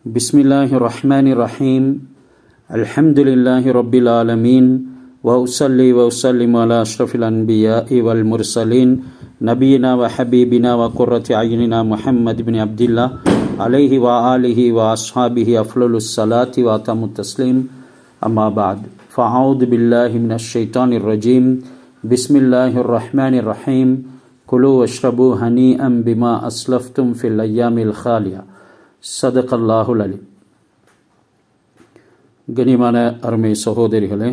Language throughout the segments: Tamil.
بسم الله الرحمن الرحيم الحمد لله رب العالمين وأصلي وأسلم على أشرف الأنبياء والمرسلين نبينا وحبيبنا وقرة أعيننا محمد بن عبد الله عليه وآله وأصحابه أفضل الصلاة وأتم التسليم أما بعد فأعوذ بالله من الشيطان الرجيم بسم الله الرحمن الرحيم كلوا واشربوا هنيئا بما أسلفتم في الأيام الخالية صدق الله العليم கனிமான அருமை சகோதரிகளே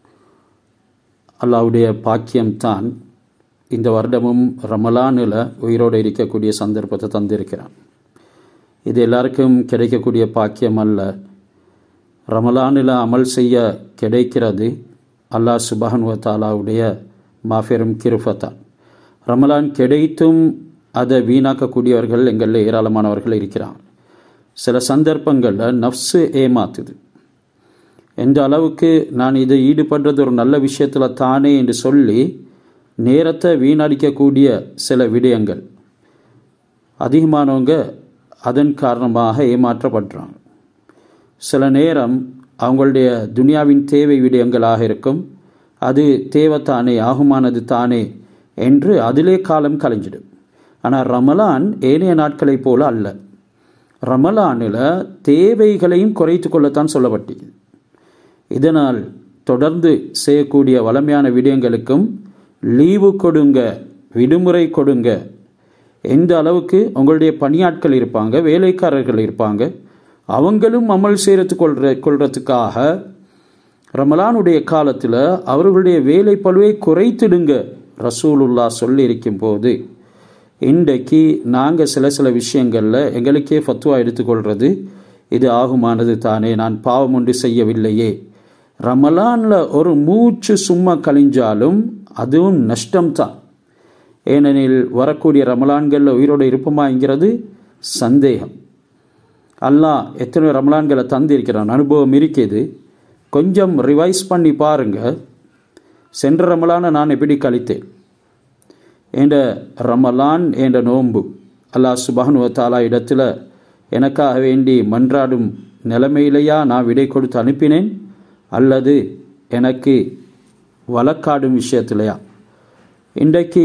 அல்லாவுடைய பாக்கியம்தான் இந்த வருடமும் ரமலானில் உயிரோடு இருக்கக்கூடிய சந்தர்ப்பத்தை தந்திருக்கிறான் இது எல்லாருக்கும் கிடைக்கக்கூடிய பாக்கியம் அல்ல ரமலானில் அமல் செய்ய கிடைக்கிறது அல்லாஹ் சுபஹனுவ தாலாவுடைய மாபெரும் கிருஃபத்தான் ரமலான் கிடைத்தும் அதை வீணாக்கக்கூடியவர்கள் எங்களில் ஏராளமானவர்கள் இருக்கிறாங்க சில சந்தர்ப்பங்களில் நஃப்ஸு ஏமாத்துது எந்த அளவுக்கு நான் இதை ஈடுபடுறது ஒரு நல்ல விஷயத்தில் தானே என்று சொல்லி நேரத்தை வீணடிக்கக்கூடிய சில விடயங்கள் அதிகமானவங்க அதன் காரணமாக ஏமாற்றப்படுறாங்க சில நேரம் அவங்களுடைய துனியாவின் தேவை விடயங்களாக இருக்கும் அது தேவைத்தானே ஆகுமானது தானே என்று அதிலே காலம் கலைஞ்சிடும் ஆனால் ரமலான் ஏனைய நாட்களைப் போல அல்ல ரமலானில் தேவைகளையும் குறைத்து கொள்ளத்தான் சொல்லப்பட்டது இதனால் தொடர்ந்து செய்யக்கூடிய வளமையான விடயங்களுக்கும் லீவு கொடுங்க விடுமுறை கொடுங்க எந்த அளவுக்கு உங்களுடைய பணியாட்கள் இருப்பாங்க வேலைக்காரர்கள் இருப்பாங்க அவங்களும் அமல் செய்கிறது கொள்ற கொள்றதுக்காக ரமலானுடைய காலத்தில் அவர்களுடைய வேலை பழுவை குறைத்திடுங்க ரசூலுல்லா சொல்லி இருக்கும் போது இன்றைக்கு நாங்கள் சில சில விஷயங்களில் எங்களுக்கே ஃபத்துவா எடுத்துக்கொள்வது இது ஆகுமானது தானே நான் பாவம் ஒன்று செய்யவில்லையே ரமலானில் ஒரு மூச்சு சும்மா கழிஞ்சாலும் அதுவும் நஷ்டம்தான் ஏனெனில் வரக்கூடிய ரமலான்களில் உயிரோடு இருப்போமாங்கிறது சந்தேகம் அல்லாஹ் எத்தனை ரமலான்களை தந்திருக்கிறான் அனுபவம் இருக்குது கொஞ்சம் ரிவைஸ் பண்ணி பாருங்க சென்ற ரமலானை நான் எப்படி கழித்தேன் என்ற ரமலான் என்ற நோன்பு அல்லாஹ் சுபஹனுவ தாலா இடத்துல எனக்காக வேண்டி மன்றாடும் நிலைமையிலேயா நான் விடை கொடுத்து அனுப்பினேன் அல்லது எனக்கு வழக்காடும் விஷயத்திலையா இன்றைக்கு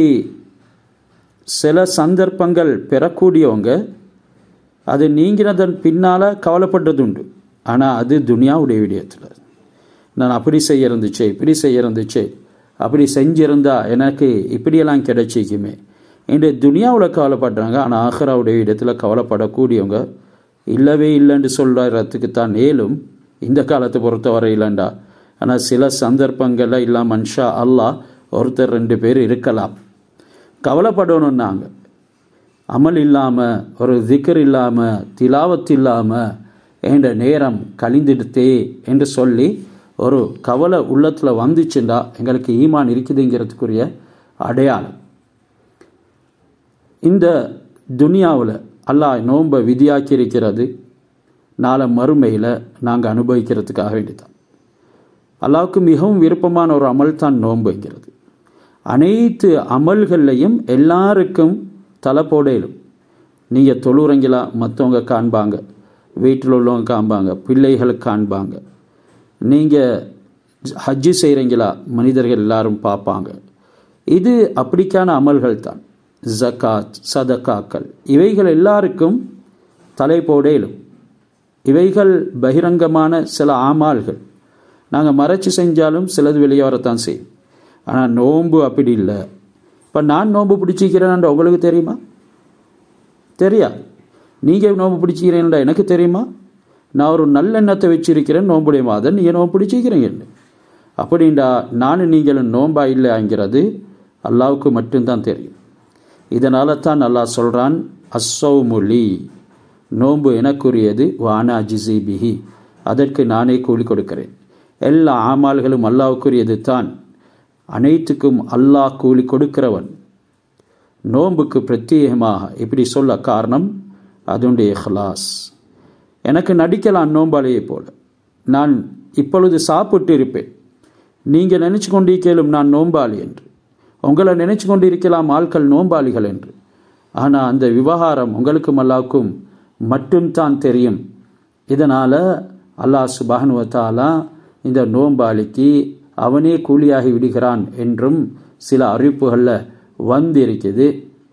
சில சந்தர்ப்பங்கள் பெறக்கூடியவங்க அது நீங்கினதன் பின்னால் கவலைப்பட்டதுண்டு ஆனால் அது துனியாவுடைய விடயத்தில் நான் அப்படி செய்ய இருந்துச்சு இப்படி செய்ய இருந்துச்சு அப்படி செஞ்சிருந்தா எனக்கு இப்படியெல்லாம் கிடைச்சிக்குமே என்று துனியாவில் கவலைப்படுறாங்க ஆனால் ஆஹ்ராவுடைய இடத்துல கவலைப்படக்கூடியவங்க இல்லவே இல்லைன்னு சொல்கிறதுக்கு தான் ஏலும் இந்த காலத்தை பொறுத்தவரை இல்லைண்டா ஆனால் சில சந்தர்ப்பங்களில் இல்லை மன்ஷா அல்லாஹ் ஒருத்தர் ரெண்டு பேர் இருக்கலாம் கவலைப்படணும்னாங்க அமல் இல்லாமல் ஒரு திக்கர் இல்லாமல் திலாவத் இல்லாமல் என்ற நேரம் கழிந்துடுத்தே என்று சொல்லி ஒரு கவலை உள்ளத்தில் வந்துச்சுண்டா எங்களுக்கு ஈமான் இருக்குதுங்கிறதுக்குரிய அடையாளம் இந்த துனியாவில் அல்லாஹ் நோன்பை விதியாக்கி இருக்கிறது நாளை மறுமையில் நாங்கள் அனுபவிக்கிறதுக்காக வேண்டிதான் அல்லாவுக்கு மிகவும் விருப்பமான ஒரு அமல் தான் நோன்புங்கிறது அனைத்து அமல்கள்லையும் எல்லாருக்கும் தலை போடையிலும் நீங்கள் தொழுறங்கிலா மற்றவங்க காண்பாங்க வீட்டில் உள்ளவங்க காண்பாங்க பிள்ளைகள் காண்பாங்க நீங்கள் ஹஜ்ஜு செய்கிறீங்களா மனிதர்கள் எல்லாரும் பார்ப்பாங்க இது அப்படிக்கான அமல்கள் தான் ஜக்காத் சதக்காக்கள் இவைகள் எல்லாருக்கும் தலை போடையிலும் இவைகள் பகிரங்கமான சில ஆமால்கள் நாங்கள் மறைச்சி செஞ்சாலும் சிலது வெளியே வரத்தான் செய்யும் ஆனால் நோன்பு அப்படி இல்லை இப்போ நான் நோன்பு பிடிச்சிக்கிறேன் உங்களுக்கு தெரியுமா தெரியா நீங்கள் நோன்பு பிடிச்சிக்கிறேன்டா எனக்கு தெரியுமா நான் ஒரு நல்லெண்ணத்தை வச்சிருக்கிறேன் நோம்புடைய மாதம் நீங்கள் நோன்பு பிடிச்சிக்கிறீங்க அப்படின்டா நானும் நீங்களும் நோம்பா இல்லைங்கிறது அல்லாவுக்கு மட்டும்தான் தெரியும் இதனால தான் அல்லாஹ் சொல்கிறான் அஸ்ஸௌமுலி நோன்பு எனக்குரியது வானா ஜிசிபிஹி அதற்கு நானே கூலி கொடுக்கிறேன் எல்லா ஆமால்களும் அல்லாவுக்குரியது தான் அனைத்துக்கும் அல்லாஹ் கூலி கொடுக்கிறவன் நோன்புக்கு பிரத்யேகமாக இப்படி சொல்ல காரணம் அதனுடைய ஹலாஸ் எனக்கு நடிக்கலாம் நோம்பாளையை போல நான் இப்பொழுது சாப்பிட்டு இருப்பேன் நீங்கள் நினச்சி கொண்டிருக்கலும் நான் நோம்பாளி என்று உங்களை நினைச்சு கொண்டிருக்கலாம் ஆட்கள் நோம்பாளிகள் என்று ஆனால் அந்த விவகாரம் உங்களுக்கும் அல்லாவுக்கும் மட்டும்தான் தெரியும் இதனால் அல்லாஹ் சுபானுவத்தாலா இந்த நோம்பாளிக்கு அவனே கூலியாகி விடுகிறான் என்றும் சில அறிவிப்புகளில் வந்திருக்குது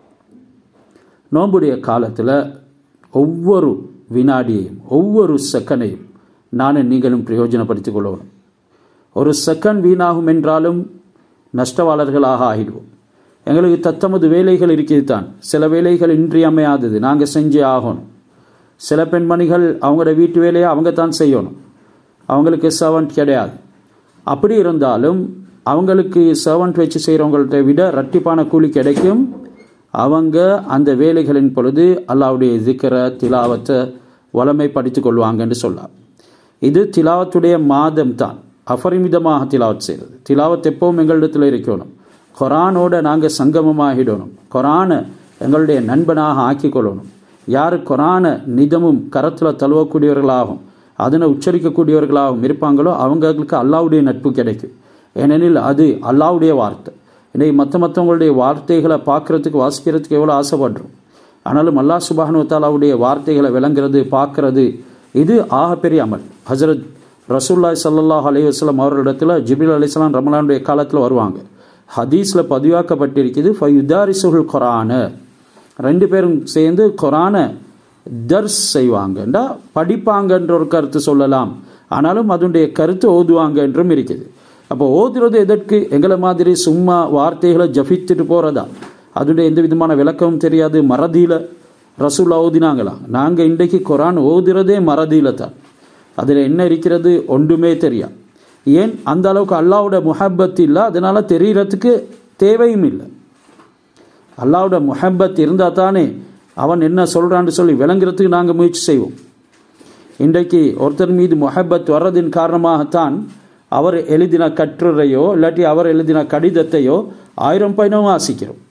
நோம்புடைய காலத்தில் ஒவ்வொரு வினாடியையும் ஒவ்வொரு செகண்டையும் நானும் நீங்களும் பிரயோஜனப்படுத்திக் கொள்ளணும் ஒரு செகண்ட் வீணாகும் என்றாலும் நஷ்டவாளர்களாக ஆகிடுவோம் எங்களுக்கு தத்தமது வேலைகள் இருக்கிறது தான் சில வேலைகள் இன்றியமையாதது நாங்கள் செஞ்சே ஆகணும் சில பெண்மணிகள் அவங்களோட வீட்டு வேலையை அவங்க தான் செய்யணும் அவங்களுக்கு சர்வன்ட் கிடையாது அப்படி இருந்தாலும் அவங்களுக்கு சர்வன்ட் வச்சு செய்கிறவங்கள்ட்ட விட ரட்டிப்பான கூலி கிடைக்கும் அவங்க அந்த வேலைகளின் பொழுது அல்லாவுடைய திக்கிற திலாவத்தை வளமை படித்து கொள்வாங்கன்னு சொல்லலாம் இது திலாவத்துடைய மாதம் தான் அபரிமிதமாக திலாவத் செய்கிறது திலாவத் எப்பவும் எங்களிடத்தில் இருக்கணும் கொரானோட நாங்கள் சங்கமமாகிடணும் கொரானை எங்களுடைய நண்பனாக ஆக்கி கொள்ளணும் யார் கொரானை நிதமும் கரத்தில் தழுவக்கூடியவர்களாகும் அதனை உச்சரிக்கக்கூடியவர்களாகவும் இருப்பாங்களோ அவங்களுக்கு அல்லாவுடைய நட்பு கிடைக்கும் ஏனெனில் அது அல்லாவுடைய வார்த்தை இன்னைக்கு மற்ற மற்றவங்களுடைய வார்த்தைகளை பார்க்கறதுக்கு வாசிக்கிறதுக்கு எவ்வளோ ஆசைப்படுறோம் ஆனாலும் அல்லாஹ் சுபானு தாலாவுடைய வார்த்தைகளை விளங்குறது பார்க்கறது இது ஆகப்பெரிய அமல் ஹசரத் ரசூல்லாய் சல்லாஹ் அலி வஸ்லாம் அவர்களிடத்தில் ஜிபில் அலிஸ்லாம் ரமலானுடைய காலத்தில் வருவாங்க ஹதீஸில் பதிவாக்கப்பட்டிருக்குது ஃபயுதாரிசுல் குரான ரெண்டு பேரும் சேர்ந்து குரானை தர்ஸ் செய்வாங்கண்டா படிப்பாங்கன்ற ஒரு கருத்து சொல்லலாம் ஆனாலும் அதனுடைய கருத்து ஓதுவாங்க என்றும் இருக்குது அப்போ ஓதுறது எதற்கு எங்களை மாதிரி சும்மா வார்த்தைகளை ஜபித்துட்டு போகிறதா அதனுடைய எந்த விதமான விளக்கமும் தெரியாது மறதியில் ரசூல் ஓதினாங்களா நாங்கள் இன்றைக்கு குரான் ஓதுறதே மறதியில் தான் அதில் என்ன இருக்கிறது ஒன்றுமே தெரியா ஏன் அந்த அளவுக்கு அல்லாவோட முஹப்பத் இல்லை அதனால தெரியறதுக்கு தேவையும் இல்லை அல்லாவோட முஹப்பத் இருந்தால் தானே அவன் என்ன சொல்கிறான்னு சொல்லி விளங்குறதுக்கு நாங்கள் முயற்சி செய்வோம் இன்றைக்கு ஒருத்தர் மீது முஹப்பத் வர்றதின் காரணமாகத்தான் அவர் எழுதின கட்டுரையோ இல்லாட்டி அவர் எழுதின கடிதத்தையோ ஆயிரம் பயணம் வாசிக்கிறோம்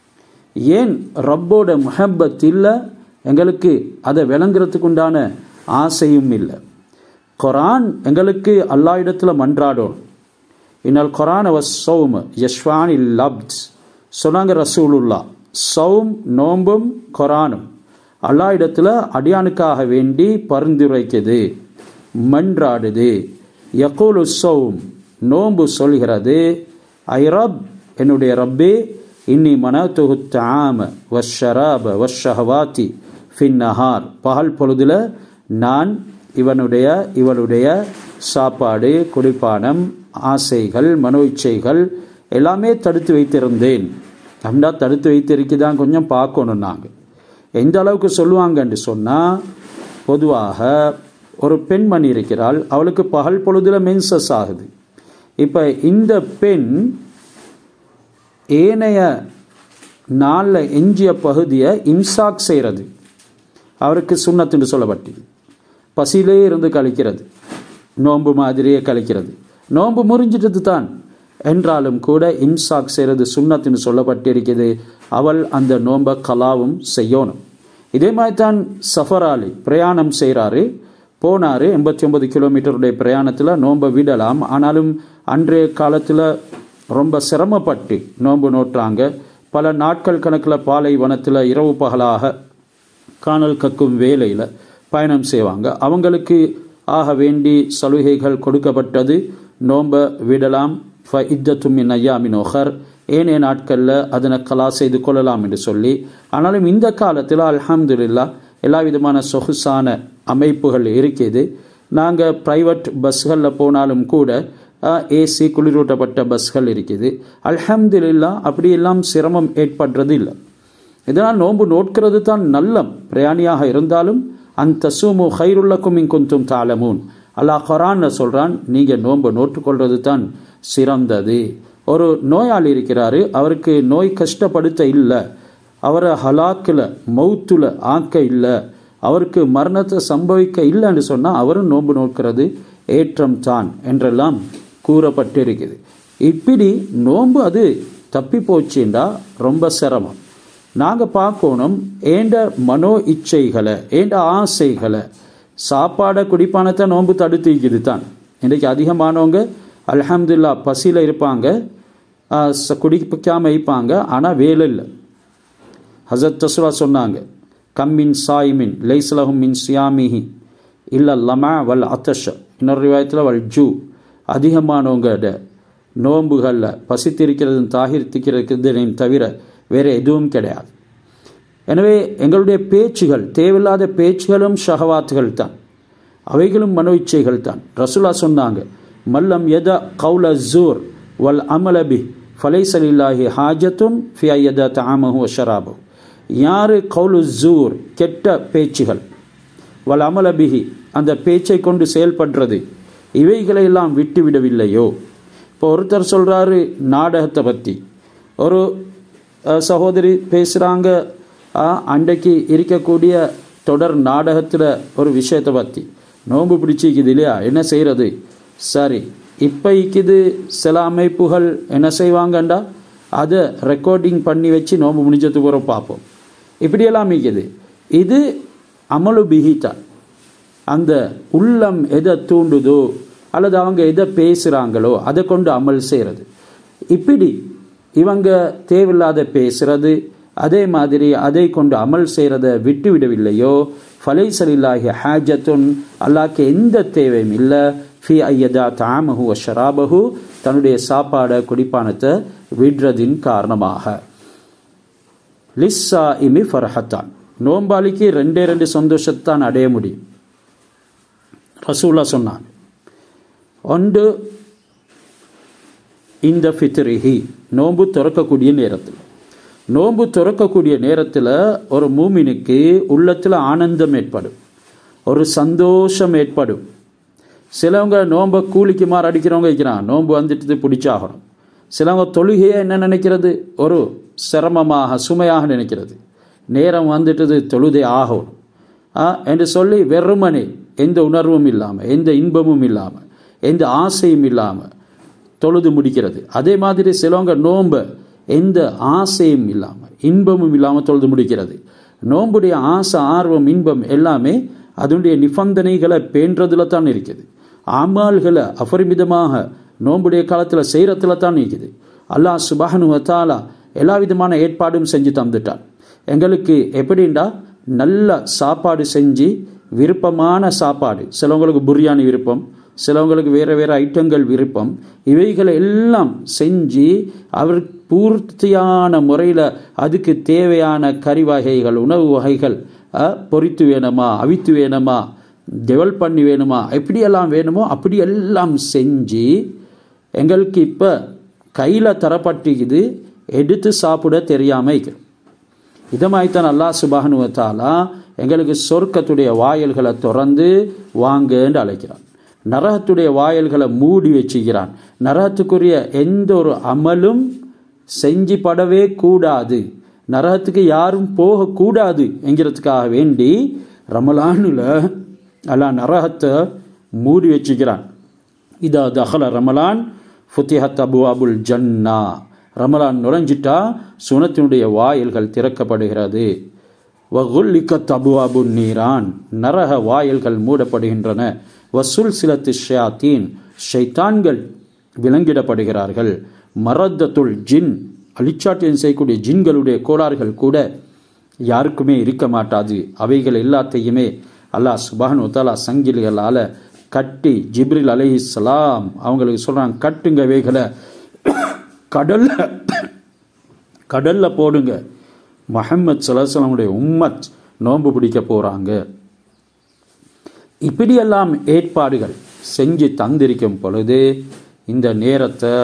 ஏன் ரப்போட முஹப்பத் இல்லை எங்களுக்கு அதை விளங்குறதுக்கு உண்டான ஆசையும் இல்லை குரான் எங்களுக்கு அல்லா இடத்துல மன்றாடும் இன்னல் குரான் அவ சௌம் யஷ்வான் இல் லப்ஸ் சொன்னாங்க ரசூலுல்லா சௌம் நோம்பும் குரானும் அல்லா இடத்துல அடியானுக்காக வேண்டி பரிந்துரைக்குது மன்றாடுது யகூலு சௌம் நோம்பு சொல்கிறது ஐ ரப் என்னுடைய ரப்பே இன்னி மனத்துஹு தாம வஷராப வஷஹவாத்தி ஃபின் நஹார் பகல் பொழுதுல நான் இவனுடைய இவளுடைய சாப்பாடு குடிப்பானம் ஆசைகள் மனோ இச்சைகள் எல்லாமே தடுத்து வைத்திருந்தேன் அப்படின்னா தடுத்து வைத்திருக்குதான் கொஞ்சம் பார்க்கணும் நாங்கள் எந்த அளவுக்கு சொல்லுவாங்கன்னு சொன்னால் பொதுவாக ஒரு பெண்மணி இருக்கிறாள் அவளுக்கு பகல் பொழுதுல மென்சஸ் ஆகுது இப்போ இந்த பெண் ஏனைய நாளில் எஞ்சிய பகுதியை இம்சாக் செய்கிறது அவருக்கு சுண்ணத்துன்னு சொல்லப்பட்டது பசியிலே இருந்து கழிக்கிறது நோன்பு மாதிரியே கழிக்கிறது நோன்பு முறிஞ்சிட்டது தான் என்றாலும் கூட இம்சாக் செய்கிறது சுண்ணத்துன்னு சொல்லப்பட்டிருக்கிறது அவள் அந்த நோன்பை கலாவும் செய்யணும் இதே மாதிரி தான் சஃபராலி பிரயாணம் செய்கிறாரு போனார் எண்பத்தி ஒன்பது கிலோமீட்டருடைய பிரயாணத்தில் நோன்பை விடலாம் ஆனாலும் அன்றைய காலத்தில் ரொம்ப சிரமப்பட்டு நோன்பு நோட்டுறாங்க பல நாட்கள் கணக்கில் பாலைவனத்தில் இரவு பகலாக காணல் கக்கும் வேலையில் பயணம் செய்வாங்க அவங்களுக்கு ஆக வேண்டி சலுகைகள் கொடுக்கப்பட்டது நோம்ப விடலாம் ஃப இத்தத்துமின் ஐயாமின் ஒஹர் ஏனைய நாட்களில் அதனை கலா செய்து கொள்ளலாம் என்று சொல்லி ஆனாலும் இந்த காலத்தில் அல்ஹம்துலில்லா எல்லா விதமான சொகுசான அமைப்புகள் இருக்குது நாங்கள் ப்ரைவேட் பஸ்களில் போனாலும் கூட ஏசி குளிரூட்டப்பட்ட பஸ்கள் இருக்குது அல்ஹம்துலில்லா அப்படியெல்லாம் சிரமம் ஏற்படுறது இல்லை இதனால் நோன்பு நோட்கிறது தான் நல்லம் பிரயாணியாக இருந்தாலும் அந்த சூமு ஹைருல்லக்கும் இங்குந்தும் தாளமூன் அல்லாஹ் குரான் சொல்கிறான் நீங்கள் நோன்பு நோட்டுக்கொள்வது தான் சிறந்தது ஒரு நோயாளி இருக்கிறாரு அவருக்கு நோய் கஷ்டப்படுத்த இல்லை அவரை ஹலாக்கில் மௌத்துல ஆக்க இல்லை அவருக்கு மரணத்தை சம்பவிக்க இல்லைன்னு சொன்னால் அவரும் நோன்பு நோக்கிறது ஏற்றம் தான் என்றெல்லாம் கூறப்பட்டிருக்குது இப்படி நோன்பு அது தப்பி போச்சுண்டா ரொம்ப சிரமம் நாங்கள் பார்க்கணும் ஏண்ட மனோ இச்சைகளை ஏண்ட ஆசைகளை சாப்பாடை குடிப்பானத்தை நோன்பு தடுத்து வைக்குது தான் இன்றைக்கு அதிகமானவங்க அலமதுல்லா பசியில் இருப்பாங்க குடிக்காமல் இருப்பாங்க ஆனால் வேலை இல்லை ஹசரத் தசுவா சொன்னாங்க கம்மின் சாய்மின் லைஸ்லஹும் மின் சியாமிஹி இல்ல லமா வல் அத்தஷ இன்னொரு ரிவாயத்தில் வல் ஜூ அதிகமானவங்க நோன்புகளில் பசித்திருக்கிறதும் தாகிர்த்திக்கிறதையும் தவிர வேறு எதுவும் கிடையாது எனவே எங்களுடைய பேச்சுகள் தேவையில்லாத பேச்சுகளும் ஷஹவாத்துகள் தான் அவைகளும் மனோ இச்சைகள் தான் ரசுல்லா சொன்னாங்க மல்லம் எத கவுல ஜூர் வல் அமலபி ஃபலைசலில்லாஹி ஹாஜத்துன் ஃபியத தாமஹு ஷராபு யாரு கவுலு ஜூர் கெட்ட பேச்சுகள் வல் அமலபிஹி அந்த பேச்சை கொண்டு செயல்படுறது இவைகளை எல்லாம் விட்டுவிடவில்லையோ இப்போ ஒருத்தர் சொல்கிறாரு நாடகத்தை பற்றி ஒரு சகோதரி பேசுகிறாங்க அன்றைக்கு இருக்கக்கூடிய தொடர் நாடகத்தில் ஒரு விஷயத்தை பற்றி நோன்பு பிடிச்சிக்குது இல்லையா என்ன செய்கிறது சரி இப்போ இக்குது சில அமைப்புகள் என்ன செய்வாங்கண்டா அதை ரெக்கார்டிங் பண்ணி வச்சு நோன்பு முடிஞ்சதுக்கு பிறகு பார்ப்போம் இப்படியெல்லாம் இருக்குது இது அமலு பிஹிதா அந்த உள்ளம் எதை தூண்டுதோ அல்லது அவங்க எதை பேசுகிறாங்களோ அதை கொண்டு அமல் செய்கிறது இப்படி இவங்க தேவையில்லாத பேசுறது அதே மாதிரி அதை கொண்டு அமல் செய்கிறத விட்டு விடவில்லையோ ஃபலைசலில்லாஹி ஹாஜத்துன் அல்லாக்கு எந்த தேவையும் இல்லை ஃபி ஐயதா தாமஹு ஷராபஹு தன்னுடைய சாப்பாடை குடிப்பானத்தை விடுறதின் காரணமாக லிஸ்ஸா இமி ஃபர்ஹத்தான் நோம்பாளிக்கு ரெண்டே ரெண்டு சந்தோஷத்தான் அடைய முடியும் ரசூலா சொன்னாங்க ஒன்று இந்த ஃபித்ரிஹி நோன்பு திறக்கக்கூடிய நேரத்தில் நோன்பு திறக்கக்கூடிய நேரத்தில் ஒரு மூமினுக்கு உள்ளத்தில் ஆனந்தம் ஏற்படும் ஒரு சந்தோஷம் ஏற்படும் சிலவங்க நோன்பை கூலிக்கு மாற அடிக்கிறவங்க இருக்கிறான் நோன்பு வந்துட்டு பிடிச்சாகணும் சிலவங்க தொழுகையை என்ன நினைக்கிறது ஒரு சிரமமாக சுமையாக நினைக்கிறது நேரம் வந்துட்டது தொழுதே ஆகணும் என்று சொல்லி வெறுமனே எந்த உணர்வும் இல்லாமல் எந்த இன்பமும் இல்லாமல் எந்த ஆசையும் இல்லாமல் தொழுது முடிக்கிறது அதே மாதிரி சிலவங்க நோன்பை எந்த ஆசையும் இல்லாமல் இன்பமும் இல்லாமல் தொழுது முடிக்கிறது நோம்புடைய ஆசை ஆர்வம் இன்பம் எல்லாமே அதனுடைய நிபந்தனைகளை பேன்றதுல தான் இருக்குது அமால்களை அபரிமிதமாக நோம்புடைய காலத்தில் செய்கிறதுல தான் இருக்குது அல்லாஹ் சுபானு வத்தாலா எல்லா விதமான ஏற்பாடும் செஞ்சு தந்துட்டான் எங்களுக்கு எப்படின்னா நல்ல சாப்பாடு செஞ்சு விருப்பமான சாப்பாடு சிலவங்களுக்கு பிரியாணி விருப்பம் சிலவங்களுக்கு வேறு வேறு ஐட்டங்கள் விருப்பம் இவைகளை எல்லாம் செஞ்சு அவர் பூர்த்தியான முறையில் அதுக்கு தேவையான கறி வகைகள் உணவு வகைகள் பொரித்து வேணுமா அவித்து வேணுமா டெவல் பண்ணி வேணுமா எப்படியெல்லாம் வேணுமோ அப்படியெல்லாம் செஞ்சு எங்களுக்கு இப்போ கையில் தரப்பட்டிக்குது எடுத்து சாப்பிட தெரியாமல் இருக்கிறோம் இதமாய்த்தான் அல்லாஹ் சுபானுவத்தாலா எங்களுக்கு சொர்க்கத்துடைய வாயல்களை திறந்து வாங்கன்னு அழைக்கிறான் நரகத்துடைய வாயல்களை மூடி வச்சுக்கிறான் நரகத்துக்குரிய எந்த ஒரு அமலும் செஞ்சு படவே கூடாது நரகத்துக்கு யாரும் போகக்கூடாது என்கிறதுக்காக வேண்டி ரமலானில் அல்லாஹ் நரகத்தை மூடி வச்சுக்கிறான் இதா தஹல ரமலான் ஃபுத்திஹத் அபு அபுல் ஜன்னா ரமலான் நுழைஞ்சிட்டா சுனத்தினுடைய வாயில்கள் திறக்கப்படுகிறது வகுல்லிக்கத் அபு அபு நீரான் நரக வாயில்கள் மூடப்படுகின்றன வசூல் சிலத்து ஷயாத்தீன் ஷைத்தான்கள் விலங்கிடப்படுகிறார்கள் மரத்தத்துல் ஜின் அழிச்சாட்டியம் செய்யக்கூடிய ஜின்களுடைய கோளாறுகள் கூட யாருக்குமே இருக்க மாட்டாது அவைகள் எல்லாத்தையுமே அல்லாஹ் சுபான் உத்தாலா சங்கிலிகளால் கட்டி ஜிப்ரில் அலஹி சலாம் அவங்களுக்கு சொல்கிறாங்க கட்டுங்க இவைகளை கடல்ல கடல்ல போடுங்க மஹம்மத் சலாசலமுடைய உம்மத் நோன்பு பிடிக்க போகிறாங்க இப்படியெல்லாம் ஏற்பாடுகள் செஞ்சு தந்திருக்கும் பொழுது இந்த நேரத்தை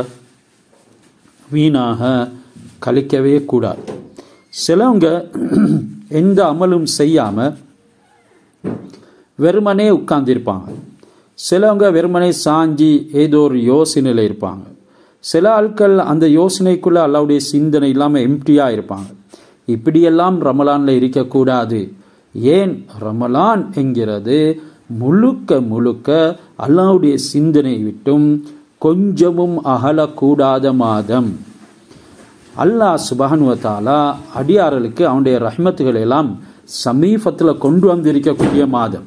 வீணாக கழிக்கவே கூடாது சிலவங்க எந்த அமலும் செய்யாமல் வெறுமனே உட்கார்ந்திருப்பாங்க சிலவங்க வெறுமனே சாஞ்சி ஏதோ ஒரு யோசனையில் இருப்பாங்க சில ஆட்கள் அந்த யோசனைக்குள்ள அல்லாவுடைய சிந்தனை இல்லாமல் எம்டியாக இருப்பாங்க இப்படியெல்லாம் ரமலானில் இருக்கக்கூடாது ஏன் ரமலான் என்கிறது முழுக்க முழுக்க அல்லாவுடைய சிந்தனை விட்டும் கொஞ்சமும் அகலக்கூடாத மாதம் அல்லாஹ் சுபஹனுவத்தாலா அடியார்களுக்கு அவனுடைய ரஹ்மத்துகளை எல்லாம் சமீபத்தில் கொண்டு வந்திருக்கக்கூடிய மாதம்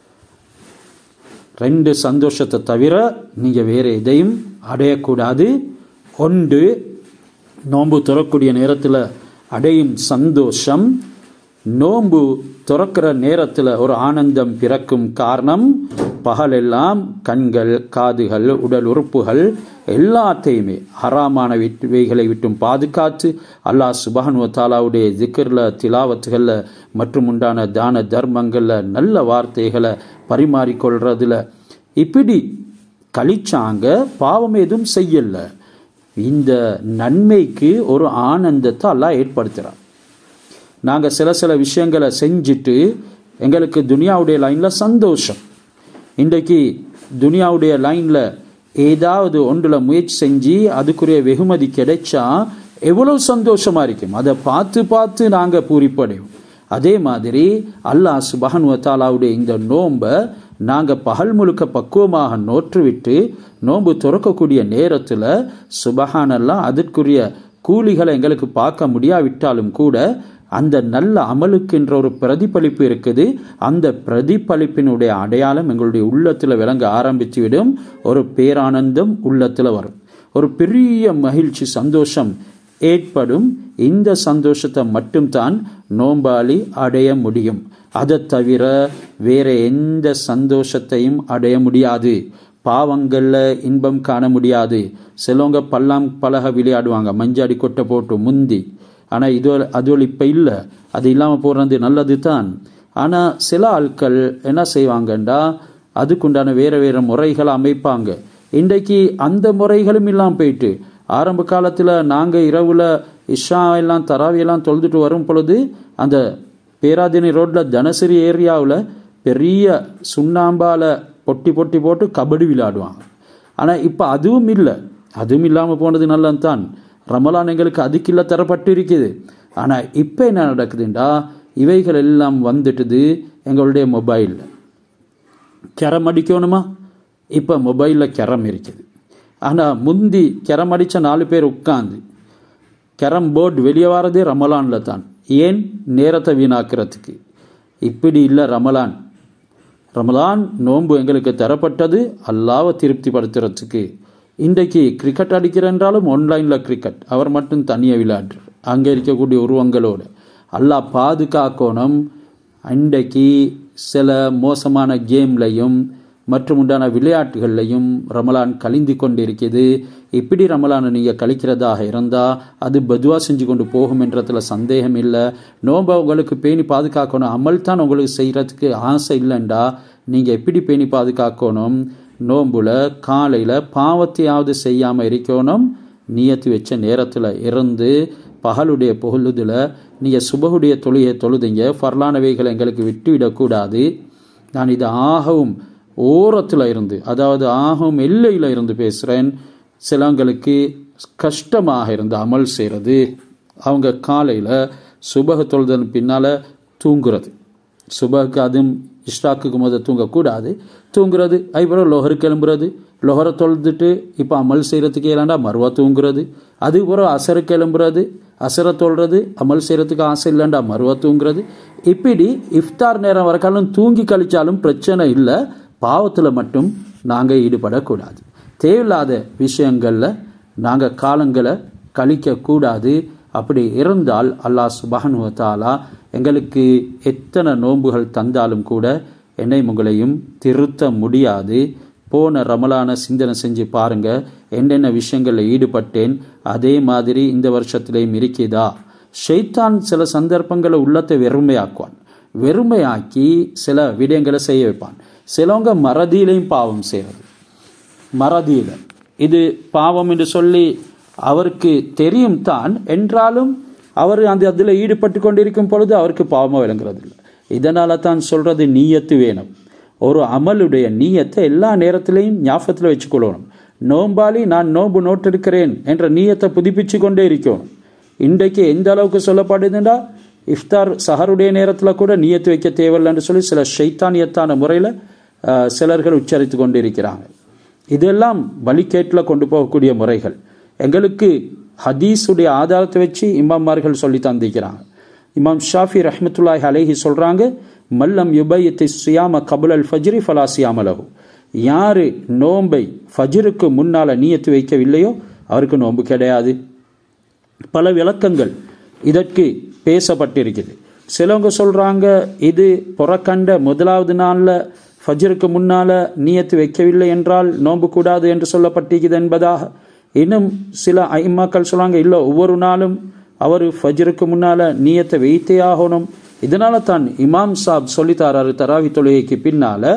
ரெண்டு சந்தோஷத்தை தவிர நீங்கள் வேறு எதையும் அடையக்கூடாது ஒன்று நோன்பு துறக்கூடிய நேரத்தில் அடையும் சந்தோஷம் நோன்பு துறக்கிற நேரத்தில் ஒரு ஆனந்தம் பிறக்கும் காரணம் பகலெல்லாம் கண்கள் காதுகள் உடல் உறுப்புகள் எல்லாத்தையுமே ஹராமான விட்டுவைகளை விட்டும் பாதுகாத்து அல்லாஹ் சுபஹானு தாலாவுடைய ஜிக்கரில் திலாவத்துகளில் மற்றும் உண்டான தான தர்மங்களில் நல்ல வார்த்தைகளை பரிமாறிக்கொள்றதுல இப்படி கழிச்சாங்க பாவம் எதுவும் செய்யல இந்த நன்மைக்கு ஒரு ஆனந்தத்தை அல்லாஹ் ஏற்படுத்துகிறார் நாங்கள் சில சில விஷயங்களை செஞ்சுட்டு எங்களுக்கு துனியாவுடைய லைனில் சந்தோஷம் இன்றைக்கு துனியாவுடைய லைனில் ஏதாவது ஒன்றில் முயற்சி செஞ்சு அதுக்குரிய வெகுமதி கிடைச்சா எவ்வளவு சந்தோஷமா இருக்கும் அதை பார்த்து பார்த்து நாங்கள் பூரிப்படையும் அதே மாதிரி அல்லாஹ் சுபஹானு தாலாவுடைய இந்த நோன்பை நாங்கள் பகல் முழுக்க பக்குவமாக நோற்றுவிட்டு நோன்பு துறக்கக்கூடிய நேரத்தில் சுபஹானெல்லாம் அதற்குரிய கூலிகளை எங்களுக்கு பார்க்க முடியாவிட்டாலும் கூட அந்த நல்ல அமலுக்கென்ற ஒரு பிரதிபலிப்பு இருக்குது அந்த பிரதிபலிப்பினுடைய அடையாளம் எங்களுடைய உள்ளத்தில் விளங்க ஆரம்பித்து விடும் ஒரு பேரானந்தம் உள்ளத்தில் வரும் ஒரு பெரிய மகிழ்ச்சி சந்தோஷம் ஏற்படும் இந்த சந்தோஷத்தை மட்டும்தான் நோம்பாளி அடைய முடியும் அதை தவிர வேற எந்த சந்தோஷத்தையும் அடைய முடியாது பாவங்களில் இன்பம் காண முடியாது சிலவங்க பல்லாம் பலக விளையாடுவாங்க மஞ்சாடி கொட்டை போட்டு முந்தி ஆனால் இது அது இப்போ இல்லை அது இல்லாமல் போகிறது நல்லது தான் ஆனால் சில ஆட்கள் என்ன செய்வாங்கண்டா அதுக்குண்டான வேறு வேறு முறைகளை அமைப்பாங்க இன்றைக்கு அந்த முறைகளும் இல்லாமல் போயிட்டு ஆரம்ப காலத்தில் நாங்கள் இரவில் இஷா எல்லாம் தராவியெல்லாம் தொழுதுட்டு வரும் பொழுது அந்த பேராதினி ரோட்டில் தனசரி ஏரியாவில் பெரிய சுண்ணாம்பால் பொட்டி பொட்டி போட்டு கபடி விளையாடுவாங்க ஆனால் இப்போ அதுவும் இல்லை அதுவும் இல்லாமல் போனது நல்லது தான் ரமலான் எங்களுக்கு அதுக்கில்ல தரப்பட்டு இருக்குது ஆனால் இப்போ என்ன நடக்குதுண்டா இவைகள் எல்லாம் வந்துட்டுது எங்களுடைய மொபைலில் கிரம் அடிக்கணுமா இப்போ மொபைலில் கிரம் இருக்குது ஆனால் முந்தி கிரம் அடித்த நாலு பேர் உட்காந்து கேரம் போர்டு வெளியே வரதே ரமலானில் தான் ஏன் நேரத்தை வீணாக்கிறதுக்கு இப்படி இல்லை ரமலான் ரமலான் நோன்பு எங்களுக்கு தரப்பட்டது அல்லாவை திருப்திப்படுத்துறதுக்கு இன்றைக்கு கிரிக்கெட் அடிக்கிற என்றாலும் ஆன்லைனில் கிரிக்கெட் அவர் மட்டும் தனியாக விளையாடுறார் அங்கே இருக்கக்கூடிய உருவங்களோடு அல்லாஹ் பாதுகாக்கணும் இன்றைக்கு சில மோசமான கேம்லையும் மற்றும் உண்டான விளையாட்டுகள்லையும் ரமலான் கழிந்து கொண்டிருக்கிறது இப்படி ரமலானை நீங்கள் கழிக்கிறதாக இருந்தால் அது பதுவா செஞ்சு கொண்டு போகும் என்றதுல சந்தேகம் இல்லை நோம்பை உங்களுக்கு பேணி பாதுகாக்கணும் அமல் தான் உங்களுக்கு செய்கிறதுக்கு ஆசை இல்லைண்டா நீங்கள் எப்படி பேணி பாதுகாக்கணும் நோம்புல காலையில் பாவத்தையாவது செய்யாமல் இருக்கணும் நியத்து வச்ச நேரத்தில் இருந்து பகலுடைய பொழுதில் நீங்கள் சுபகுடைய தொழுகையை தொழுதிங்க ஃபர்லானவைகளை எங்களுக்கு விட்டுவிடக்கூடாது நான் இது ஆகவும் ஓரத்தில் இருந்து அதாவது ஆகவும் எல்லையில் இருந்து பேசுகிறேன் சிலவங்களுக்கு கஷ்டமாக இருந்து அமல் செய்கிறது அவங்க காலையில் சுபக தொழுதன் பின்னால் தூங்குறது சுபகுக்கு அதுவும் இஷ்டாக்குக்கு முதல் தூங்கக்கூடாது தூங்குறது அதுக்கப்புறம் லொஹருக்கு கிளம்புறது லொஹரை தொழுதுட்டு இப்போ அமல் செய்கிறதுக்கு இல்லாண்டா மறுவா தூங்குறது அதுக்கப்புறம் அசருக்கு கிளம்புறது அசரை தொல்றது அமல் செய்கிறதுக்கு ஆசை இல்லைண்டா மறுவா தூங்குறது இப்படி இஃப்தார் நேரம் வரைக்காலும் தூங்கி கழிச்சாலும் பிரச்சனை இல்லை பாவத்தில் மட்டும் நாங்கள் ஈடுபடக்கூடாது தேவையில்லாத விஷயங்களில் நாங்கள் காலங்களை கழிக்கக்கூடாது அப்படி இருந்தால் அல்லாஹ் சுபஹனுவத்தாலா எங்களுக்கு எத்தனை நோன்புகள் தந்தாலும் கூட என்னை உங்களையும் திருத்த முடியாது போன ரமலான சிந்தனை செஞ்சு பாருங்க என்னென்ன விஷயங்களில் ஈடுபட்டேன் அதே மாதிரி இந்த வருஷத்துலேயும் இருக்குதா ஷெய்தான் சில சந்தர்ப்பங்களை உள்ளத்தை வெறுமையாக்குவான் வெறுமையாக்கி சில விடயங்களை செய்ய வைப்பான் சிலவங்க மறதியிலையும் பாவம் செய்கிறது மறதியில் இது பாவம் என்று சொல்லி அவருக்கு தெரியும் தான் என்றாலும் அவர் அந்த அதில் ஈடுபட்டு கொண்டிருக்கும் பொழுது அவருக்கு பாவமாக விளங்குறது இல்லை இதனால தான் சொல்றது நீயத்து வேணும் ஒரு அமலுடைய நீயத்தை எல்லா நேரத்திலையும் ஞாபகத்தில் வச்சுக்கொள்ளணும் நோம்பாளி நான் நோன்பு நோட்டெடுக்கிறேன் என்ற நீயத்தை புதுப்பிச்சு கொண்டே இருக்கணும் இன்றைக்கு எந்த அளவுக்கு சொல்லப்படுதுண்டா இஃப்தார் சஹருடைய நேரத்தில் கூட நீயத்து வைக்க தேவையில்லைன்னு சொல்லி சில ஷைத்தானியத்தான முறையில் சிலர்கள் உச்சரித்து கொண்டு இருக்கிறாங்க இதெல்லாம் வழிகேட்டில் கொண்டு போகக்கூடிய முறைகள் எங்களுக்கு ஹதீஸுடைய ஆதாரத்தை வச்சு இமாம்மார்கள் சொல்லி தந்திக்கிறாங்க இமாம் ஷாஃபி ரஹமத்துல்லாஹி அலேஹி சொல்கிறாங்க மல்லம் யுபயத்தை சுயாம கபுல் அல் ஃபஜ்ரி ஃபலா சியாமலகு யார் நோம்பை ஃபஜ்ருக்கு முன்னால் நீயத்து வைக்கவில்லையோ அவருக்கு நோன்பு கிடையாது பல விளக்கங்கள் இதற்கு பேசப்பட்டிருக்குது சிலவங்க சொல்கிறாங்க இது புறக்கண்ட முதலாவது நாளில் ஃபஜ்ருக்கு முன்னால் நியத்து வைக்கவில்லை என்றால் நோன்பு கூடாது என்று சொல்லப்பட்டிருக்குது என்பதாக இன்னும் சில ஐம்மாக்கள் சொல்கிறாங்க இல்லை ஒவ்வொரு நாளும் அவர் ஃபஜ்ருக்கு முன்னால் நியத்தை வைத்தே ஆகணும் இதனால தான் இமாம் சாப் சொல்லித்தாராரு தராவி தொழுகைக்கு பின்னால்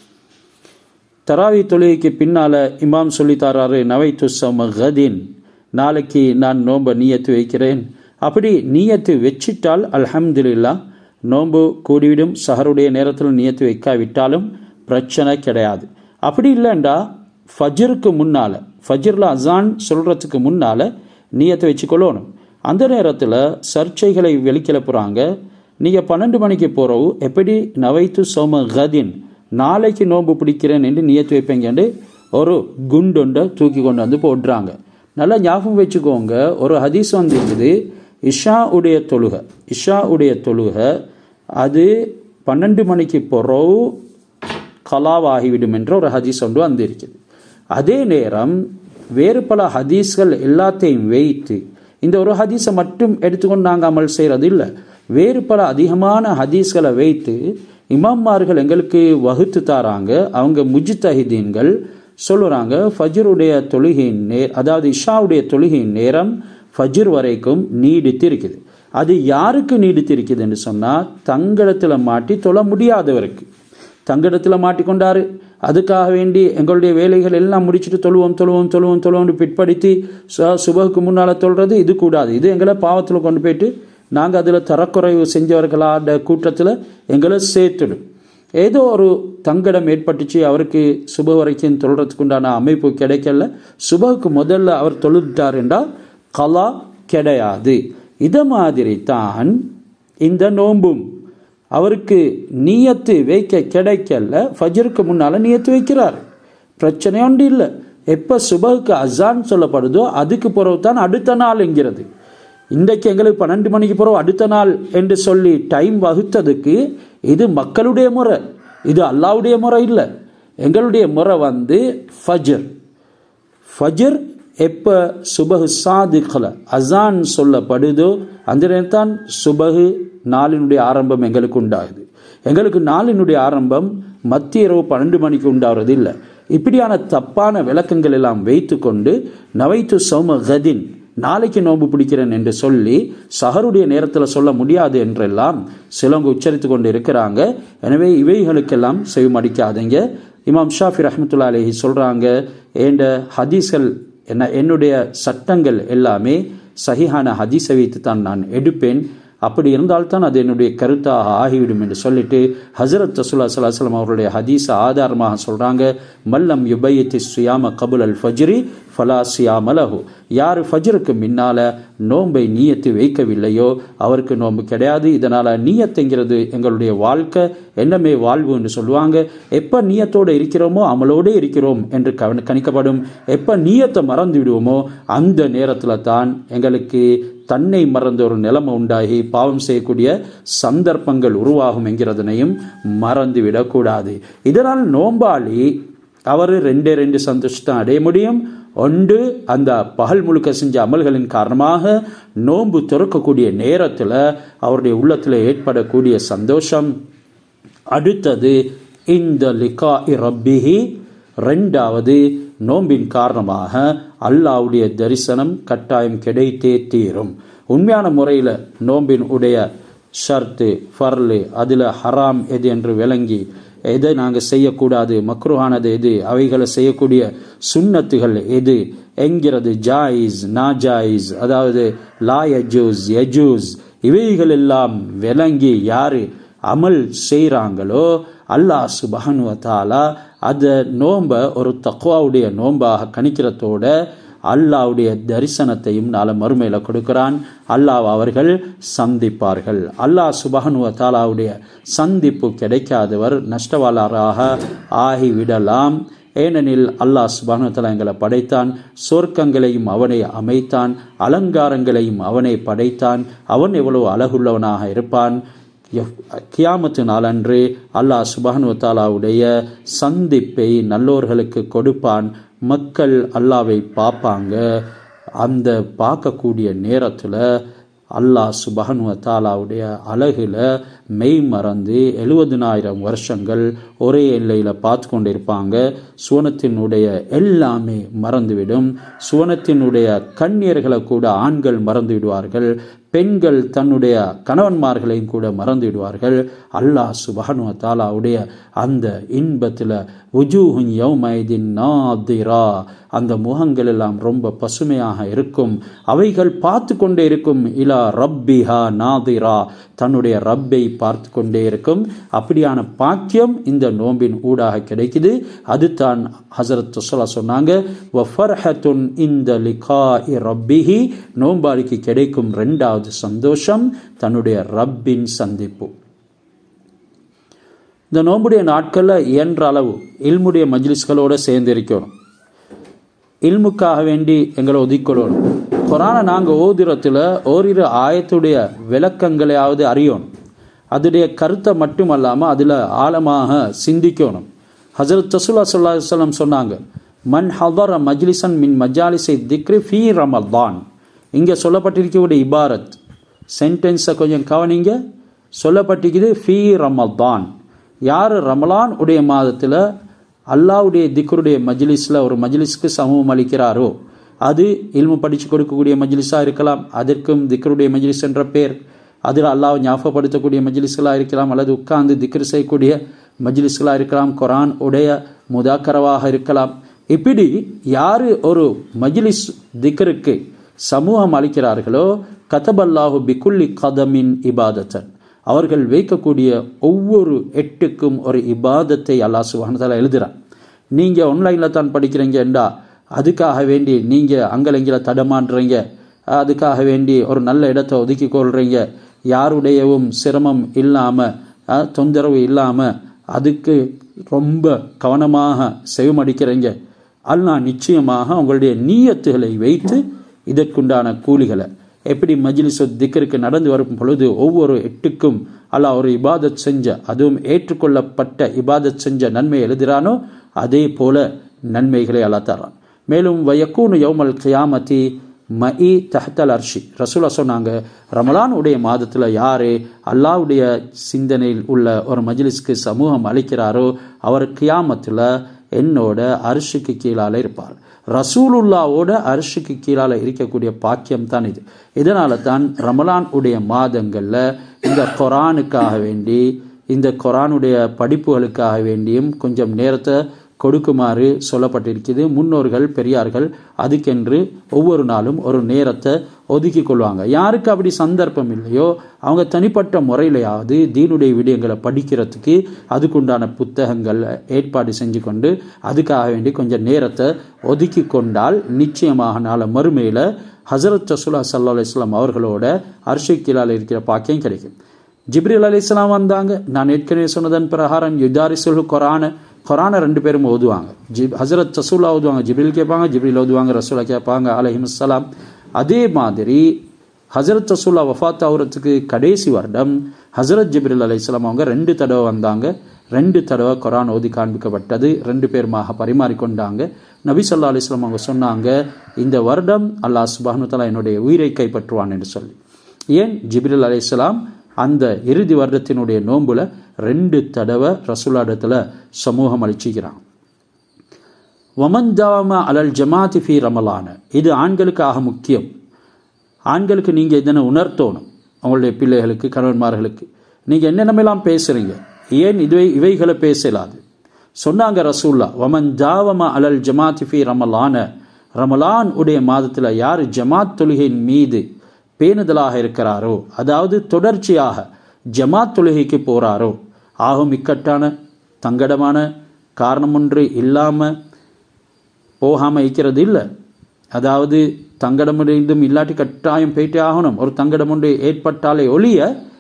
தராவி தொழுகைக்கு பின்னால் இமாம் சொல்லித்தாராரு நவைத்து சம கதின் நாளைக்கு நான் நோன்பை நீயத்து வைக்கிறேன் அப்படி நீயத்து வச்சிட்டால் அல்ஹம்துலில்லா நோன்பு கூடிவிடும் சஹருடைய நேரத்தில் நியத்து வைக்காவிட்டாலும் பிரச்சனை கிடையாது அப்படி இல்லைண்டா ஃபஜருக்கு முன்னால் ஃபஜரில் அசான் சொல்கிறதுக்கு முன்னால் நீயத்தை வச்சுக்கொள்ளணும் அந்த நேரத்தில் சர்ச்சைகளை வெளிக்கிளப்புறாங்க நீங்கள் பன்னெண்டு மணிக்கு போகிறவு எப்படி நவைத்து சோம கதின் நாளைக்கு நோன்பு பிடிக்கிறேன் என்று நியத்து வைப்பீங்கன்னு ஒரு குண்டொண்டை தூக்கி கொண்டு வந்து போடுறாங்க நல்லா ஞாபகம் வச்சுக்கோங்க ஒரு ஹதீஸ் வந்து இருக்குது இஷா உடைய தொழுகை இஷா உடைய தொழுகை அது பன்னெண்டு மணிக்கு பிறகு கலாவாகிவிடும் என்ற ஒரு ஹதீஸ் ஒன்று வந்து இருக்குது அதே நேரம் வேறு பல ஹதீஸ்கள் எல்லாத்தையும் வைத்து இந்த ஒரு ஹதீஸை மட்டும் எடுத்துக்கொண்டு நாங்கள் அமல் செய்கிறது இல்லை வேறு பல அதிகமான ஹதீஸ்களை வைத்து இமாம்மார்கள் எங்களுக்கு வகுத்து தாராங்க அவங்க முஜித்தஹிதீன்கள் சொல்லுறாங்க ஃபஜருடைய தொழுகையின் நேர் அதாவது இஷாவுடைய தொழுகையின் நேரம் ஃபஜர் வரைக்கும் நீடித்து இருக்குது அது யாருக்கு நீடித்து இருக்குதுன்னு சொன்னால் தங்கடத்தில் மாட்டி தொழ முடியாதவருக்கு தங்கடத்தில் மாட்டிக்கொண்டாரு அதுக்காக வேண்டி எங்களுடைய வேலைகள் எல்லாம் முடிச்சுட்டு தொழுவோம் தொழுவோம் தொழுவோம் தொழுவோம்னு பிற்படுத்தி சுபகுக்கு முன்னால் தொல்றது இது கூடாது இது எங்களை பாவத்தில் கொண்டு போயிட்டு நாங்கள் அதில் தரக்குறைவு செஞ்சவர்களாட கூட்டத்தில் எங்களை சேர்த்துடும் ஏதோ ஒரு தங்கடம் ஏற்பட்டுச்சு அவருக்கு சுப வரைக்கும் தொழுறதுக்கு உண்டான அமைப்பு கிடைக்கல சுபகுக்கு முதல்ல அவர் தொழுட்டார் என்றால் கலா கிடையாது இத மாதிரி தான் இந்த நோம்பும் அவருக்கு நீயத்து வைக்க கிடைக்கல ஃபஜருக்கு முன்னால் நீயத்து வைக்கிறார் பிரச்சனை ஒன்று இல்லை எப்போ சுபகுக்கு அசான் சொல்லப்படுதோ அதுக்கு பிறகு தான் அடுத்த நாள் என்கிறது இன்றைக்கு எங்களுக்கு பன்னெண்டு மணிக்கு பிறகு அடுத்த நாள் என்று சொல்லி டைம் வகுத்ததுக்கு இது மக்களுடைய முறை இது அல்லாவுடைய முறை இல்லை எங்களுடைய முறை வந்து ஃபஜர் ஃபஜர் எப்போ சுபகு சாதிக்கல அசான் சொல்லப்படுதோ அந்த நேரத்தான் சுபகு நாளினுடைய ஆரம்பம் எங்களுக்கு உண்டாகுது எங்களுக்கு நாளினுடைய ஆரம்பம் மத்திய இரவு பன்னெண்டு மணிக்கு உண்டாகிறது இல்லை இப்படியான தப்பான விளக்கங்கள் எல்லாம் வைத்து கொண்டு நவைத்து சௌம கதின் நாளைக்கு நோன்பு பிடிக்கிறேன் என்று சொல்லி சஹருடைய நேரத்தில் சொல்ல முடியாது என்றெல்லாம் சிலவங்க உச்சரித்து கொண்டு இருக்கிறாங்க எனவே இவைகளுக்கெல்லாம் செவிமடிக்காதீங்க இமாம் ஷாஃபி ரஹமத்துல்லா அலஹி சொல்கிறாங்க என்ற ஹதீஸ்கள் என்ன என்னுடைய சட்டங்கள் எல்லாமே சஹிஹான ஹதீஸை வைத்து தான் நான் எடுப்பேன் அப்படி இருந்தால்தான் அது என்னுடைய கருத்தாக ஆகிவிடும் என்று சொல்லிட்டு ஹசரத் ரசுல்லா சலாஹம் அவருடைய ஹதீஸை ஆதாரமாக சொல்கிறாங்க மல்லம் யுபையத்தி சுயாம கபுல் அல் ஃபஜ்ரி ஃபலா சியாமலஹு யார் ஃபஜ்ருக்கு முன்னால் நோன்பை நீயத்து வைக்கவில்லையோ அவருக்கு நோன்பு கிடையாது இதனால் நீயத்துங்கிறது எங்களுடைய வாழ்க்கை என்னமே வாழ்வு என்று சொல்லுவாங்க எப்போ நீயத்தோடு இருக்கிறோமோ அமலோடு இருக்கிறோம் என்று கணிக்கப்படும் எப்போ நீயத்தை மறந்து விடுவோமோ அந்த நேரத்தில் தான் எங்களுக்கு தன்னை மறந்த ஒரு நிலைமை உண்டாகி பாவம் செய்யக்கூடிய சந்தர்ப்பங்கள் உருவாகும் என்கிறதனையும் மறந்து விடக்கூடாது இதனால் நோம்பாளி அவர் ரெண்டே ரெண்டு சந்தோஷத்தை அடைய முடியும் ஒன்று அந்த பகல் முழுக்க செஞ்ச அமல்களின் காரணமாக நோன்பு திறக்கக்கூடிய நேரத்தில் அவருடைய உள்ளத்தில் ஏற்படக்கூடிய சந்தோஷம் அடுத்தது இந்த லிகா ரப்பிஹி ரெண்டாவது நோம்பின் காரணமாக அல்லாவுடைய தரிசனம் கட்டாயம் கிடைத்தே தீரும் உண்மையான முறையில் நோம்பின் உடைய ஷர்த்து ஃபர்லு அதில் ஹராம் எது என்று விளங்கி எதை நாங்கள் செய்யக்கூடாது மக்ருஹானது எது அவைகளை செய்யக்கூடிய சுண்ணத்துகள் எது என்கிறது ஜாயிஸ் நாஜாயிஸ் அதாவது லா யஜூஸ் யஜூஸ் இவைகள் எல்லாம் விளங்கி யாரு அமல் செய்கிறாங்களோ அல்லாஹ் சுபஹனுவத்தாலா அந்த நோன்பை ஒரு தக்குவாவுடைய நோன்பாக கணிக்கிறதோட அல்லாவுடைய தரிசனத்தையும் நாள மறுமையில் கொடுக்கிறான் அல்லாஹ் அவர்கள் சந்திப்பார்கள் அல்லாஹ் சுபஹனுவ தாலாவுடைய சந்திப்பு கிடைக்காதவர் நஷ்டவாளராக ஆகிவிடலாம் ஏனெனில் அல்லாஹ் சுபானத்தலா எங்களை படைத்தான் சொர்க்கங்களையும் அவனை அமைத்தான் அலங்காரங்களையும் அவனை படைத்தான் அவன் எவ்வளவு அழகுள்ளவனாக இருப்பான் கியாமத்து நாளன்று அல்லாஹ் சுபானுவத்தாலாவுடைய சந்திப்பை நல்லோர்களுக்கு கொடுப்பான் மக்கள் அல்லாவை பார்ப்பாங்க அந்த பார்க்கக்கூடிய நேரத்தில் அல்லாஹ் சுபஹனுவ தாலாவுடைய அழகுல மெய் மறந்து எழுபதினாயிரம் வருஷங்கள் ஒரே எல்லையில் பார்த்து கொண்டு இருப்பாங்க சுவனத்தினுடைய எல்லாமே மறந்துவிடும் சுவனத்தினுடைய கண்ணியர்களை கூட ஆண்கள் மறந்து விடுவார்கள் பெண்கள் தன்னுடைய கணவன்மார்களையும் கூட மறந்து விடுவார்கள் அல்லாஹ் சுபஹனுவ தாலாவுடைய அந்த இன்பத்தில் உஜூஹுன் யௌமைதின் நாதிரா அந்த முகங்கள் எல்லாம் ரொம்ப பசுமையாக இருக்கும் அவைகள் பார்த்து கொண்டே இருக்கும் இலா ரப்பிஹா நாதிரா தன்னுடைய ரப்பை பார்த்து கொண்டே இருக்கும் அப்படியான பாக்கியம் இந்த நோம்பின் ஊடாக கிடைக்குது அது தான் ஹசரத் சொல்லா சொன்னாங்க வஃபர்ஹத்துன் இந்த லிகா ரப்பிஹி நோம்பாளிக்கு கிடைக்கும் ரெண்டாவது சந்தோஷம் தன்னுடைய ரப்பின் சந்திப்பு இந்த நோம்புடைய நாட்களில் இயன்ற அளவு இல்முடைய மஜ்லிஸ்களோடு சேர்ந்து இருக்கணும் இல்முக்காக வேண்டி எங்களை ஒதுக்கொள்ளணும் குரானை நாங்கள் ஓதுறத்தில் ஓரிரு ஆயத்துடைய விளக்கங்களையாவது அறியணும் அதுடைய கருத்தை மட்டுமல்லாமல் அதில் ஆழமாக சிந்திக்கணும் ஹசரத் தசுல்லா சொல்லா சொல்லம் சொன்னாங்க மன் ஹவர் மஜ்லிசன் மின் மஜாலிசை திக்ரி ஃபீ ரமல்தான் இங்கே சொல்லப்பட்டிருக்கக்கூடிய இபாரத் சென்டென்ஸை கொஞ்சம் கவனிங்க சொல்லப்பட்டிருக்குது ஃபீ ரமல்தான் யார் ரமலான் உடைய மாதத்தில் அல்லாவுடைய திக்ருடைய மஜ்லிஸில் ஒரு மஜ்லிஸ்க்கு சமூகம் அளிக்கிறாரோ அது இல்மு படித்து கொடுக்கக்கூடிய மஜ்லிஸாக இருக்கலாம் அதற்கும் திக்ருடைய மஜ்லிஸ் என்ற பேர் அதில் அல்லாவை ஞாபகப்படுத்தக்கூடிய மஜ்லிஸ்களாக இருக்கலாம் அல்லது உட்கார்ந்து திக்ரு செய்யக்கூடிய மஜ்லிஸ்களாக இருக்கலாம் குரான் உடைய முதாக்கரவாக இருக்கலாம் இப்படி யார் ஒரு மஜ்லிஸ் திக்ருக்கு சமூகம் அளிக்கிறார்களோ கதபல்லாஹு பிகுல்லி கதமின் இபாதத்தன் அவர்கள் வைக்கக்கூடிய ஒவ்வொரு எட்டுக்கும் ஒரு இபாதத்தை அல்லாஹ் சுபானதால எழுதுறான் நீங்கள் ஆன்லைனில் தான் படிக்கிறீங்கண்டா அதுக்காக வேண்டி நீங்கள் அங்கலங்கில தடமாடுறீங்க அதுக்காக வேண்டி ஒரு நல்ல இடத்தை ஒதுக்கி கொள்றீங்க யாருடையவும் சிரமம் இல்லாமல் தொந்தரவு இல்லாமல் அதுக்கு ரொம்ப கவனமாக செவமடிக்கிறீங்க அல்லாஹ் நிச்சயமாக உங்களுடைய நீயத்துகளை வைத்து இதற்குண்டான கூலிகளை எப்படி மஜ்லிஸ் திக்கருக்கு நடந்து வரும் பொழுது ஒவ்வொரு எட்டுக்கும் அல்லாஹ் ஒரு இபாதத் செஞ்ச அதுவும் ஏற்றுக்கொள்ளப்பட்ட இபாதத் செஞ்ச நன்மை எழுதுகிறானோ அதே போல நன்மைகளை அல்லா தரான் மேலும் வயக்கூனு யௌமல் கியாமதி மஇ தஹத்தல் அர்ஷி ரசூலா சொன்னாங்க ரமலான் உடைய மாதத்தில் யாரு அல்லாவுடைய சிந்தனையில் உள்ள ஒரு மஜ்லிஸ்க்கு சமூகம் அளிக்கிறாரோ அவர் கியாமத்தில் என்னோட அரிசிக்கு கீழால இருப்பார் ரசூலுல்லாவோட அரிசிக்கு கீழால இருக்கக்கூடிய பாக்கியம் தான் இது இதனால தான் ரமலான் உடைய மாதங்களில் இந்த கொரானுக்காக வேண்டி இந்த கொரானுடைய படிப்புகளுக்காக வேண்டியும் கொஞ்சம் நேரத்தை கொடுக்குமாறு சொல்லப்பட்டிருக்குது முன்னோர்கள் பெரியார்கள் அதுக்கென்று ஒவ்வொரு நாளும் ஒரு நேரத்தை ஒதுக்கி கொள்வாங்க யாருக்கு அப்படி சந்தர்ப்பம் இல்லையோ அவங்க தனிப்பட்ட முறையிலையாவது தீனுடைய விடயங்களை படிக்கிறதுக்கு அதுக்குண்டான புத்தகங்கள் ஏற்பாடு செஞ்சு கொண்டு அதுக்காக வேண்டி கொஞ்சம் நேரத்தை ஒதுக்கி கொண்டால் நிச்சயமாக நாளை மறுமையில் ஹசரத் ரசூலா சல்லா அலிஸ்லாம் அவர்களோட அர்ஷிக்கிலால் இருக்கிற பாக்கியம் கிடைக்கும் ஜிப்ரில் அலி இஸ்லாம் வந்தாங்க நான் ஏற்கனவே சொன்னதன் பிரகாரம் யுதாரிசுல் கொரான கொரானை ரெண்டு பேரும் ஓதுவாங்க ஜிப் ஹசரத் ரசூலா ஓதுவாங்க ஜிப்ரில் கேட்பாங்க ஜிப்ரில் ஓதுவாங்க ரசூலா கேட்பாங்க அலஹிமஸ்லாம் அதே மாதிரி ஹசரத் ரசூல்லா வஃபாத் ஆகுறதுக்கு கடைசி வருடம் ஹசரத் ஜிப்ரில் அலி இஸ்லாம் அவங்க ரெண்டு தடவை வந்தாங்க ரெண்டு தடவை குரான் ஓதி காண்பிக்கப்பட்டது ரெண்டு பேருமாக பரிமாறிக்கொண்டாங்க நபி சொல்லா அலிஸ்லாம் அவங்க சொன்னாங்க இந்த வருடம் அல்லாஹ் சுபானு தலா என்னுடைய உயிரை கைப்பற்றுவான் என்று சொல்லி ஏன் ஜிப்ரில் அலி இஸ்லாம் அந்த இறுதி வருடத்தினுடைய நோன்புல ரெண்டு தடவை ரசூலாடத்தில் சமூகம் அளிச்சுக்கிறான் வமந்தாம அலல் ஜமாத்தி ஃபி ரமலான இது ஆண்களுக்காக முக்கியம் ஆண்களுக்கு நீங்கள் இதனை உணர்த்தணும் அவங்களுடைய பிள்ளைகளுக்கு கணவன்மார்களுக்கு நீங்கள் என்னென்னமெல்லாம் பேசுகிறீங்க ஏன் இதுவை இவைகளை பேசலாது சொன்னாங்க ரசூல்லா வமன் ஜாவம அலல் ஜமாத்தி ஃபி ரமலான ரமலான் உடைய மாதத்தில் யார் ஜமாத் தொழுகையின் மீது பேணுதலாக இருக்கிறாரோ அதாவது தொடர்ச்சியாக ஜமாத் தொழுகைக்கு போகிறாரோ ஆகும் இக்கட்டான தங்கடமான காரணம் ஒன்று இல்லாமல் போகாமல் இருக்கிறது இல்லை அதாவது தங்கடம் இருந்தும் இல்லாட்டி கட்டாயம் போயிட்டே ஆகணும் ஒரு தங்கடம் ஒன்று ஏற்பட்டாலே ஒழிய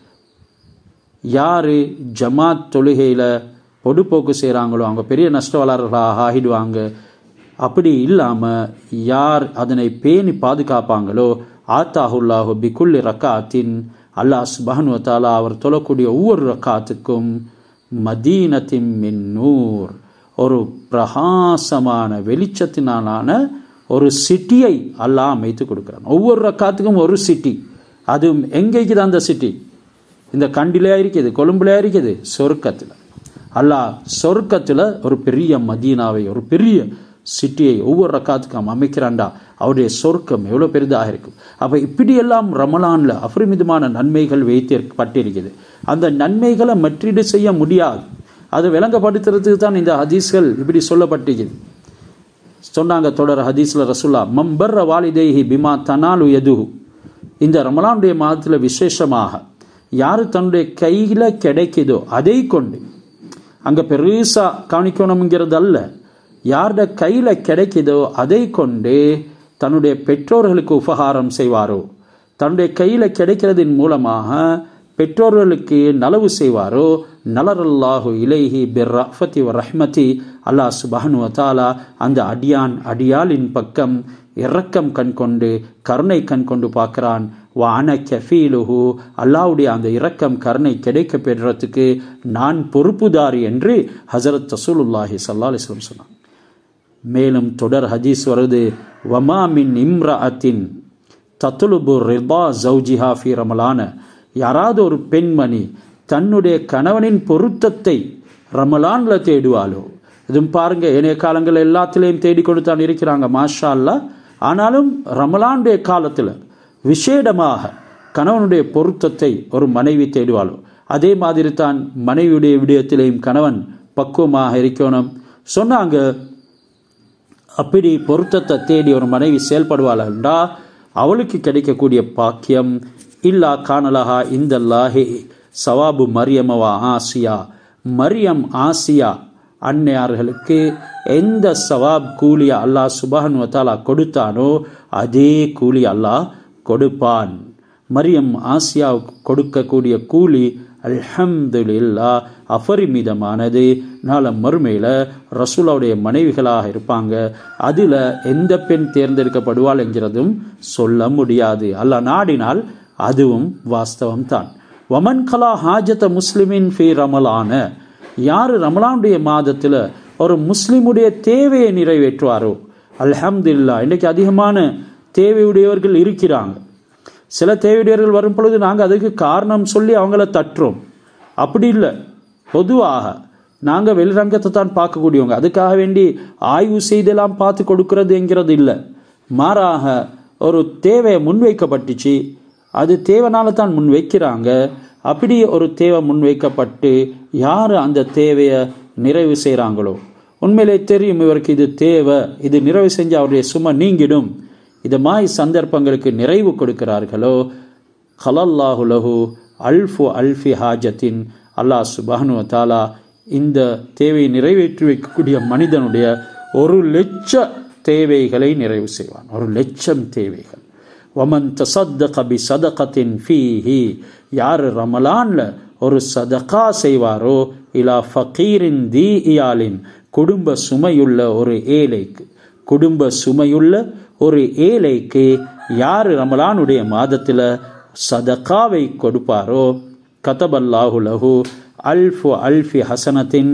யார் ஜமாத் தொழுகையில் பொடுப்போக்கு செய்கிறாங்களோ அவங்க பெரிய நஷ்டவாளர்களாக ஆகிடுவாங்க அப்படி இல்லாமல் யார் அதனை பேணி பாதுகாப்பாங்களோ ஆத்தாஹுல்லாஹு பிகுல்லி ரக்காத்தின் அல்லாஹ் சுபானு தாலா அவர் தொழக்கூடிய ஒவ்வொரு ரக்காத்துக்கும் மதீனத்தின் மின் நூர் ஒரு பிரகாசமான வெளிச்சத்தினாலான ஒரு சிட்டியை அல்லாஹ் அமைத்து கொடுக்குறான் ஒவ்வொரு ரக்காத்துக்கும் ஒரு சிட்டி அதுவும் எங்கே இருக்குது அந்த சிட்டி இந்த கண்டிலே இருக்குது கொழும்புலையா இருக்குது சொர்க்கத்தில் அல்லாஹ் சொர்க்கத்தில் ஒரு பெரிய மதீனாவை ஒரு பெரிய சிட்டியை ஒவ்வொரு ரக்காத்துக்கும் அமைக்கிறான்டா அவருடைய சொர்க்கம் எவ்வளோ பெரிதாக இருக்கும் அப்போ இப்படியெல்லாம் ரமலானில் அபரிமிதமான நன்மைகள் வைத்திருக்கப்பட்டிருக்குது அந்த நன்மைகளை மற்றீடு செய்ய முடியாது அதை விளங்கப்படுத்துறதுக்கு தான் இந்த ஹதீஸ்கள் இப்படி சொல்லப்பட்டிருக்குது சொன்னாங்க தொடர் ஹதீஸில் ரசுல்லா மம்பர்ர வாலிதேஹி பிமா தனாலு எதுஹு இந்த ரமலானுடைய மாதத்தில் விசேஷமாக யார் தன்னுடைய கையில் கிடைக்குதோ அதை கொண்டு அங்கே பெருசாக கவனிக்கணுங்கிறது அல்ல யாரோட கையில் கிடைக்குதோ அதை கொண்டு தன்னுடைய பெற்றோர்களுக்கு உபகாரம் செய்வாரோ தன்னுடைய கையில் கிடைக்கிறதின் மூலமாக பெற்றோர்களுக்கு நலவு செய்வாரோ நலரல்லாஹு இலைஹி பிர் ரஃபத்தி வ ரஹ்மதி அல்லாஹ் சுபஹனு வத்தாலா அந்த அடியான் அடியாளின் பக்கம் இரக்கம் கண் கொண்டு கருணை கண் கொண்டு பார்க்கிறான் வான கஃபீலுஹு அல்லாவுடைய அந்த இரக்கம் கருணை கிடைக்க பெறுறதுக்கு நான் பொறுப்புதாரி என்று ஹசரத் ரசூலுல்லாஹி சல்லா அலிஸ்லம் சொன்னான் மேலும் தொடர் ஹதீஸ் வருது வமாமின் இம்ரஅத்தின் தத்துலுபு ரிபா ஜவுஜிஹா ஃபி ரமலான யாராவது ஒரு பெண்மணி தன்னுடைய கணவனின் பொருத்தத்தை ரமலான்ல தேடுவாளோ இதுவும் பாருங்க ஏனைய காலங்கள் எல்லாத்திலையும் தேடிக்கொண்டு தான் இருக்கிறாங்க மாஷா அல்லா ஆனாலும் ரமலானுடைய காலத்தில் விசேடமாக கணவனுடைய பொருத்தத்தை ஒரு மனைவி தேடுவாளோ அதே மாதிரி தான் மனைவியுடைய விடயத்திலேயும் கணவன் பக்குவமாக இருக்கணும் சொன்னாங்க அப்படி பொருத்தத்தை தேடி ஒரு மனைவி செயல்படுவாள் என்றா அவளுக்கு கிடைக்கக்கூடிய பாக்கியம் இல்லா காணலஹா இந்தல்லாஹே சவாபு மரியமவா ஆசியா மரியம் ஆசியா அன்னையார்களுக்கு எந்த சவாப் கூலி அல்லாஹ் சுபஹன் வத்தாலா கொடுத்தானோ அதே கூலி அல்லாஹ் கொடுப்பான் மரியம் ஆசியாவுக்கு கொடுக்கக்கூடிய கூலி அல்ஹம்துலில்லா அபரிமிதமானது நாள மறுமையில் ரசூலாவுடைய மனைவிகளாக இருப்பாங்க அதில் எந்த பெண் தேர்ந்தெடுக்கப்படுவாள் என்கிறதும் சொல்ல முடியாது அல்ல நாடினால் அதுவும் வாஸ்தவம் தான் வமன் கலா ஹாஜத்த முஸ்லிமின் ஃபி ரமலான யார் ரமலானுடைய மாதத்தில் ஒரு முஸ்லிமுடைய தேவையை நிறைவேற்றுவாரோ அல்ஹம்துல்லா இன்னைக்கு அதிகமான தேவையுடையவர்கள் இருக்கிறாங்க சில தேவையுடையவர்கள் வரும் பொழுது நாங்கள் அதுக்கு காரணம் சொல்லி அவங்கள தட்டுறோம் அப்படி இல்லை பொதுவாக நாங்கள் வெளிரங்கத்தை தான் பார்க்கக்கூடியவங்க அதுக்காக வேண்டி ஆய்வு செய்தெல்லாம் பார்த்து கொடுக்கறது என்கிறது இல்லை மாறாக ஒரு தேவை முன்வைக்கப்பட்டுச்சு அது தேவைனால தான் முன் வைக்கிறாங்க அப்படி ஒரு தேவை முன்வைக்கப்பட்டு யார் அந்த தேவையை நிறைவு செய்கிறாங்களோ உண்மையிலே தெரியும் இவருக்கு இது தேவை இது நிறைவு செஞ்சு அவருடைய சுமை நீங்கிடும் இது மாதிரி சந்தர்ப்பங்களுக்கு நிறைவு கொடுக்கிறார்களோ ஹலல்லாஹு லஹு அல்ஃபு அல்ஃபி ஹாஜத்தின் அல்லாஹ் சுபஹனு தாலா இந்த தேவையை நிறைவேற்றி வைக்கக்கூடிய மனிதனுடைய ஒரு லட்ச தேவைகளை நிறைவு செய்வான் ஒரு லட்சம் தேவைகள் ஒமன் தசத்த பி சதகத்தின் ஃபீஹி யார் ரமலான்ல ஒரு சதகா செய்வாரோ இலா ஃபகீரின் தி இயாலின் குடும்ப சுமையுள்ள ஒரு ஏழைக்கு குடும்ப சுமையுள்ள ஒரு ஏழைக்கு யார் ரமலானுடைய மாதத்தில் சதகாவை கொடுப்பாரோ கதபல்லாஹு லஹு அல்ஃபு அல்ஃபி ஹசனத்தின்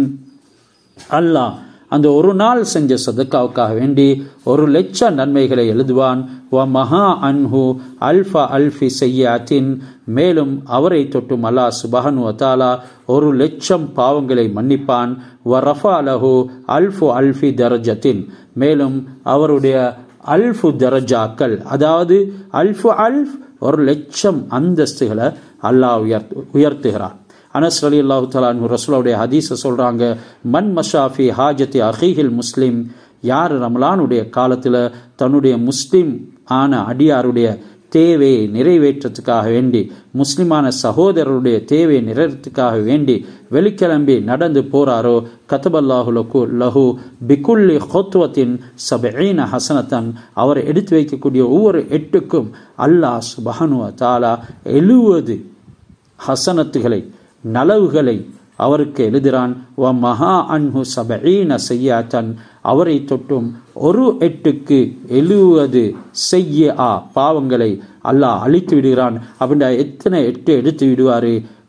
அல்லாஹ் அந்த ஒரு நாள் செஞ்ச சதக்காவுக்காக வேண்டி ஒரு லட்ச நன்மைகளை எழுதுவான் வ மகா அன்ஹு அல்ஃபா அல்ஃபி செய்யாத்தின் மேலும் அவரை தொட்டும் அல்லா சுபஹனு வத்தாலா ஒரு லட்சம் பாவங்களை மன்னிப்பான் வ ரஃபா லஹு அல்ஃபு அல்ஃபி தரஜத்தின் மேலும் அவருடைய அல்ஃபு தரஜாக்கள் அதாவது அல்ஃபு அல்ஃப் ஒரு லட்சம் அந்தஸ்துகளை அல்லாஹ் உயர் உயர்த்துகிறான் அனஸ் அலி அல்லாஹு தலான் ரசூலாவுடைய ஹதீஸை சொல்கிறாங்க மன் மஷாஃபி ஹாஜத்தி அஹீஹில் முஸ்லீம் யார் ரமலானுடைய காலத்தில் தன்னுடைய முஸ்லீம் ஆன அடியாருடைய தேவையை நிறைவேற்றத்துக்காக வேண்டி முஸ்லிமான சகோதரருடைய தேவையை நிறைவேற்றத்துக்காக வேண்டி வெளிக்கிளம்பி நடந்து போறாரோ கதபல்லாஹு லகு லஹு பிகுல்லி ஹோத்துவத்தின் சபீன ஹசனத்தன் அவர் எடுத்து வைக்கக்கூடிய ஒவ்வொரு எட்டுக்கும் அல்லாஹ் சுபஹனு தாலா எழுவது ஹசனத்துகளை நலவுகளை அவருக்கு எழுதுகிறான் வ மகா அன்ஹு சபீன செய்யாத்தன் அவரை தொட்டும் ஒரு எட்டுக்கு எழுவது செய்ய ஆ பாவங்களை அல்லாஹ் அழித்து விடுகிறான் அப்படின்னா எத்தனை எட்டு எடுத்து விடுவாரு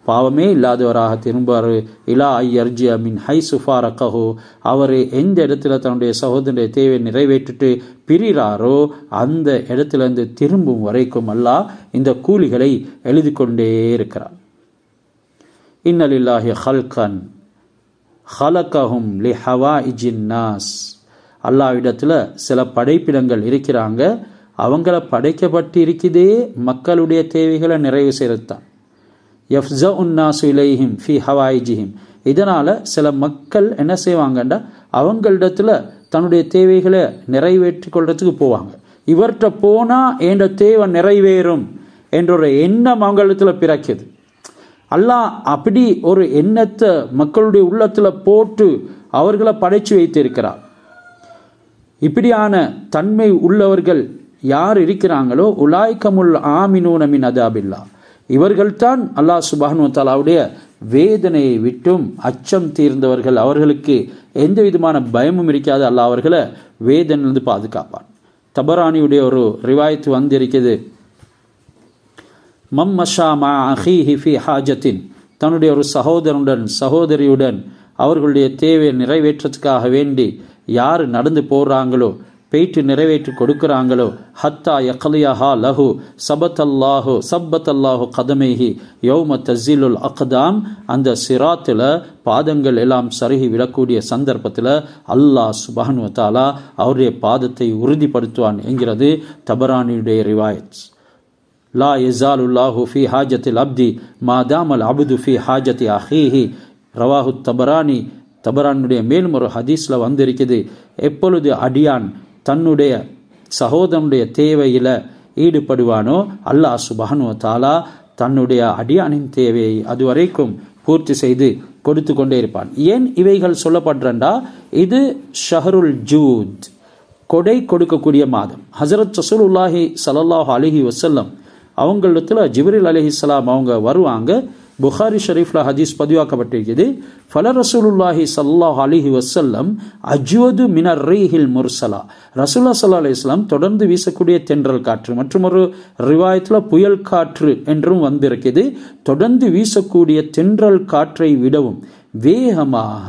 பாவமே இல்லாதவராக திரும்பாரு இலா ஐயர்ஜி அமின் ஹை சுஃபாரக்கஹோ அவர் எந்த இடத்துல தன்னுடைய சகோதரனுடைய தேவை நிறைவேற்றிட்டு பிரிறாரோ அந்த இடத்திலிருந்து திரும்பும் வரைக்கும் அல்லாஹ் இந்த கூலிகளை எழுதி கொண்டே இருக்கிறார் இன்னலில்லாஹி ஹல்கன் ஹலக்கஹும் லி ஹவா இஜின்னாஸ் அல்லாவிடத்தில் சில படைப்பிடங்கள் இருக்கிறாங்க அவங்கள படைக்கப்பட்டு இருக்குதே மக்களுடைய தேவைகளை நிறைவு செய்யத்தான் எஃப்ஸ உன்னாசு இலைஹிம் ஃபி ஹவாயிஜிஹிம் இதனால் சில மக்கள் என்ன செய்வாங்கண்டா அவங்களிடத்துல தன்னுடைய தேவைகளை நிறைவேற்றி கொள்றதுக்கு போவாங்க இவர்கிட்ட போனால் என்ற தேவை நிறைவேறும் என்ற ஒரு எண்ணம் அவங்களிடத்துல பிறக்குது அல்லாஹ் அப்படி ஒரு எண்ணத்தை மக்களுடைய உள்ளத்தில் போட்டு அவர்களை படைச்சு வைத்திருக்கிறார் இப்படியான தன்மை உள்ளவர்கள் யார் இருக்கிறாங்களோ உலாய்கமுல் ஆமினூனமின் அதாபில்லா இவர்கள்தான் அல்லாஹ் சுபானு தாலாவுடைய வேதனையை விட்டும் அச்சம் தீர்ந்தவர்கள் அவர்களுக்கு எந்த விதமான பயமும் இருக்காது அல்லாஹ் அவர்களை வேதனிலிருந்து பாதுகாப்பான் தபரானியுடைய ஒரு ரிவாயத்து வந்திருக்கிறது மம் மஷா மா அஹீஹி ஃபி ஹாஜத்தின் தன்னுடைய ஒரு சகோதரனுடன் சகோதரியுடன் அவர்களுடைய தேவையை நிறைவேற்றத்துக்காக வேண்டி யார் நடந்து போகிறாங்களோ பெய்ட்டு நிறைவேற்றி கொடுக்குறாங்களோ ஹத்தா யக்லியஹா லஹு சபத்தல்லாஹு சப்பத்தல்லாஹு கதமேஹி யௌம தஸிலுல் அக்தாம் அந்த சிராத்தில் பாதங்கள் எல்லாம் சருகி விடக்கூடிய சந்தர்ப்பத்தில் அல்லாஹ் சுபானு தாலா அவருடைய பாதத்தை உறுதிப்படுத்துவான் என்கிறது தபரானியுடைய ரிவாயத் லா எசாலுல்லாஹு ஃபி ஹாஜத்தில் அப்தி மாதாமல் அபுது ஃபி ஹாஜத்தி அஹீஹி ரவாஹு தபரானி தபரானுடைய மேலும் ஒரு ஹதீஸில் வந்திருக்குது எப்பொழுது அடியான் தன்னுடைய சகோதரனுடைய தேவையில் ஈடுபடுவானோ அல்லாஹ் சுபஹனு தாலா தன்னுடைய அடியானின் தேவையை அதுவரைக்கும் பூர்த்தி செய்து கொடுத்து கொண்டே இருப்பான் ஏன் இவைகள் சொல்லப்படுறண்டா இது ஷஹருல் ஜூத் கொடை கொடுக்கக்கூடிய மாதம் ஹசரத் ரசூலுல்லாஹி சலல்லாஹ் அலிஹி வசல்லம் அவங்களிடத்துல ஜிப்ரில் அலிஹிஸ்லாம் அவங்க வருவாங்க புகாரி ஷரீஃப்ல ஹதீஸ் பதிவாக்கப்பட்டிருக்கிறது ஃபல ரசூலுல்லாஹி சல்லாஹ் அலிஹி வசல்லம் அஜ்வது மினர் ரீஹில் முர்சலா ரசூல்லா சல்லா அலிஸ்லாம் தொடர்ந்து வீசக்கூடிய தென்றல் காற்று மற்றும் ஒரு ரிவாயத்தில் புயல் காற்று என்றும் வந்திருக்கிறது தொடர்ந்து வீசக்கூடிய தென்றல் காற்றை விடவும் வேகமாக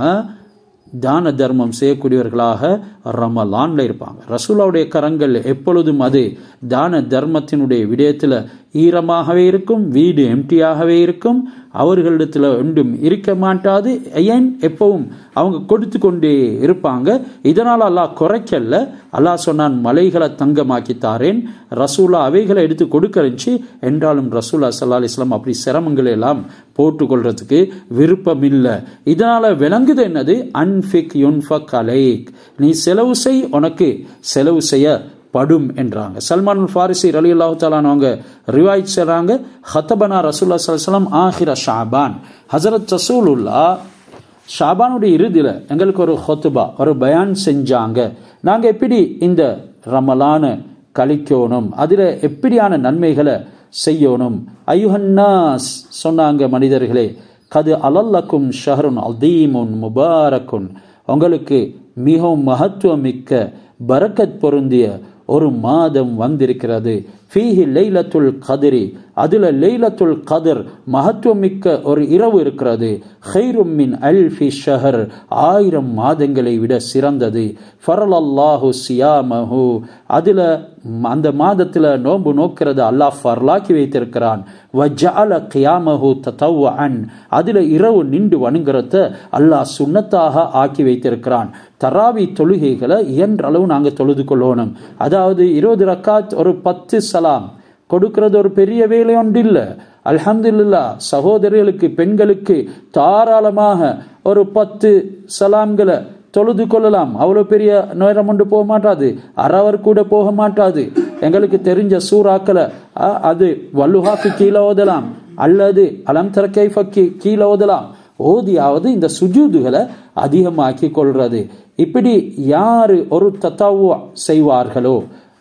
தான தர்மம் செய்யக்கூடியவர்களாக ரமலான்ல இருப்பாங்க ரசூலாவுடைய கரங்கள் எப்பொழுதும் அது தான தர்மத்தினுடைய விடயத்தில் ஈரமாகவே இருக்கும் வீடு எம்டியாகவே இருக்கும் அவர்களிடத்தில் ஒன்றும் இருக்க மாட்டாது ஏன் எப்பவும் அவங்க கொடுத்து கொண்டே இருப்பாங்க இதனால் அல்லாஹ் குறைக்கல அல்லாஹ் சொன்னான் மலைகளை தங்கமாக்கி தாரேன் ரசூலா அவைகளை எடுத்து கொடுக்கறச்சு என்றாலும் ரசூலா சல்லா அலிஸ்லாம் அப்படி சிரமங்களை எல்லாம் போட்டுக்கொள்றதுக்கு விருப்பம் இல்லை இதனால விளங்குது என்னது அன்ஃபிக் யுன்ஃபக் அலைக் நீ செலவு செய் உனக்கு செலவு செய்ய படும் என்றாங்க சல்மான் ஃபாரிசி அலி அல்லாஹு தாலானவங்க ரிவாய்ட் செய்கிறாங்க ஹத்தபனா ரசூல்லா சலம் ஆஹிர ஷாபான் ஹசரத் ரசூலுல்லா ஷாபானுடைய இறுதியில் எங்களுக்கு ஒரு ஹொத்துபா ஒரு பயான் செஞ்சாங்க நாங்கள் எப்படி இந்த ரமலான கழிக்கணும் அதில் எப்படியான நன்மைகளை செய்யணும் ஐயுஹன்னாஸ் சொன்னாங்க மனிதர்களே கது அலல்லக்கும் ஷஹருன் அல்தீமுன் முபாரக்குன் உங்களுக்கு மிகவும் மகத்துவமிக்க பரக்கத் பொருந்திய ஒரு மாதம் வந்திருக்கிறது ஃபீஹி லைலத்துல் கதிரி அதுல லைலத்துல் கதிர் மகத்துவமிக்க ஒரு இரவு இருக்கிறது ஹைரும் மின் அல்ஃபி ஷஹர் ஆயிரம் மாதங்களை விட சிறந்தது ஃபரல் அல்லாஹு சியாமஹு அதுல அந்த மாதத்துல நோன்பு நோக்கிறது அல்லாஹ் ஃபர்லாக்கி வைத்திருக்கிறான் வஜால கியாமஹு தத்தவ் அன் அதுல இரவு நின்று வணங்குறத அல்லாஹ் சுண்ணத்தாக ஆக்கி வைத்திருக்கிறான் தராவி தொழுகைகளை இயன்றளவு நாங்கள் தொழுது கொள்ளணும் அதாவது இருபது ரக்காத் ஒரு பத்து சலாம் கொடுக்கிறது ஒரு பெரிய வேலை ஒன்று இல்லை அல்ஹம்துல்லா சகோதரிகளுக்கு பெண்களுக்கு தாராளமாக ஒரு பத்து சலாம்களை தொழுது கொள்ளலாம் அவ்வளோ பெரிய நேரம் ஒன்று போக மாட்டாது அறவர் கூட போக மாட்டாது எங்களுக்கு தெரிஞ்ச சூறாக்களை அது வல்லுஹாக்கு கீழே ஓதலாம் அல்லது அலம் தரக்கைஃபக்கு கீழே ஓதலாம் ஓதியாவது இந்த சுஜூதுகளை அதிகமாக்கி கொள்றது இப்படி யாரு ஒரு தத்தாவு செய்வார்களோ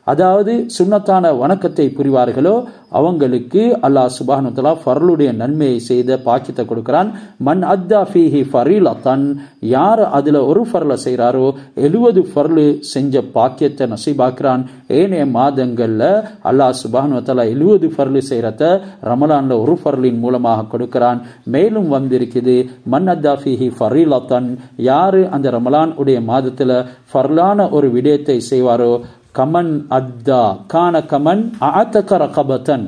அதாவது சுன்னத்தான வணக்கத்தை புரிவார்களோ அவங்களுக்கு அல்லாஹ் சுபானுத்தலா ஃபர்லுடைய நன்மையை செய்த பாக்கியத்தை கொடுக்கிறான் மன் அத்தா ஃபீஹி ஃபரீலத்தன் யார் அதில் ஒரு ஃபர்ல செய்கிறாரோ எழுபது ஃபர்லு செஞ்ச பாக்கியத்தை நசீபாக்குறான் ஏனைய மாதங்களில் அல்லாஹ் சுபானுவத்தலா எழுபது ஃபர்லு செய்கிறத ரமலானில் ஒரு ஃபர்லின் மூலமாக கொடுக்கிறான் மேலும் வந்திருக்குது மன் அத்தா ஃபீஹி ஃபரீலத்தன் யார் அந்த ரமலான் உடைய மாதத்தில் ஃபர்லான ஒரு விடயத்தை செய்வாரோ கமன் அத்தா கான கமன் ஆத்தக ரகபத்தன்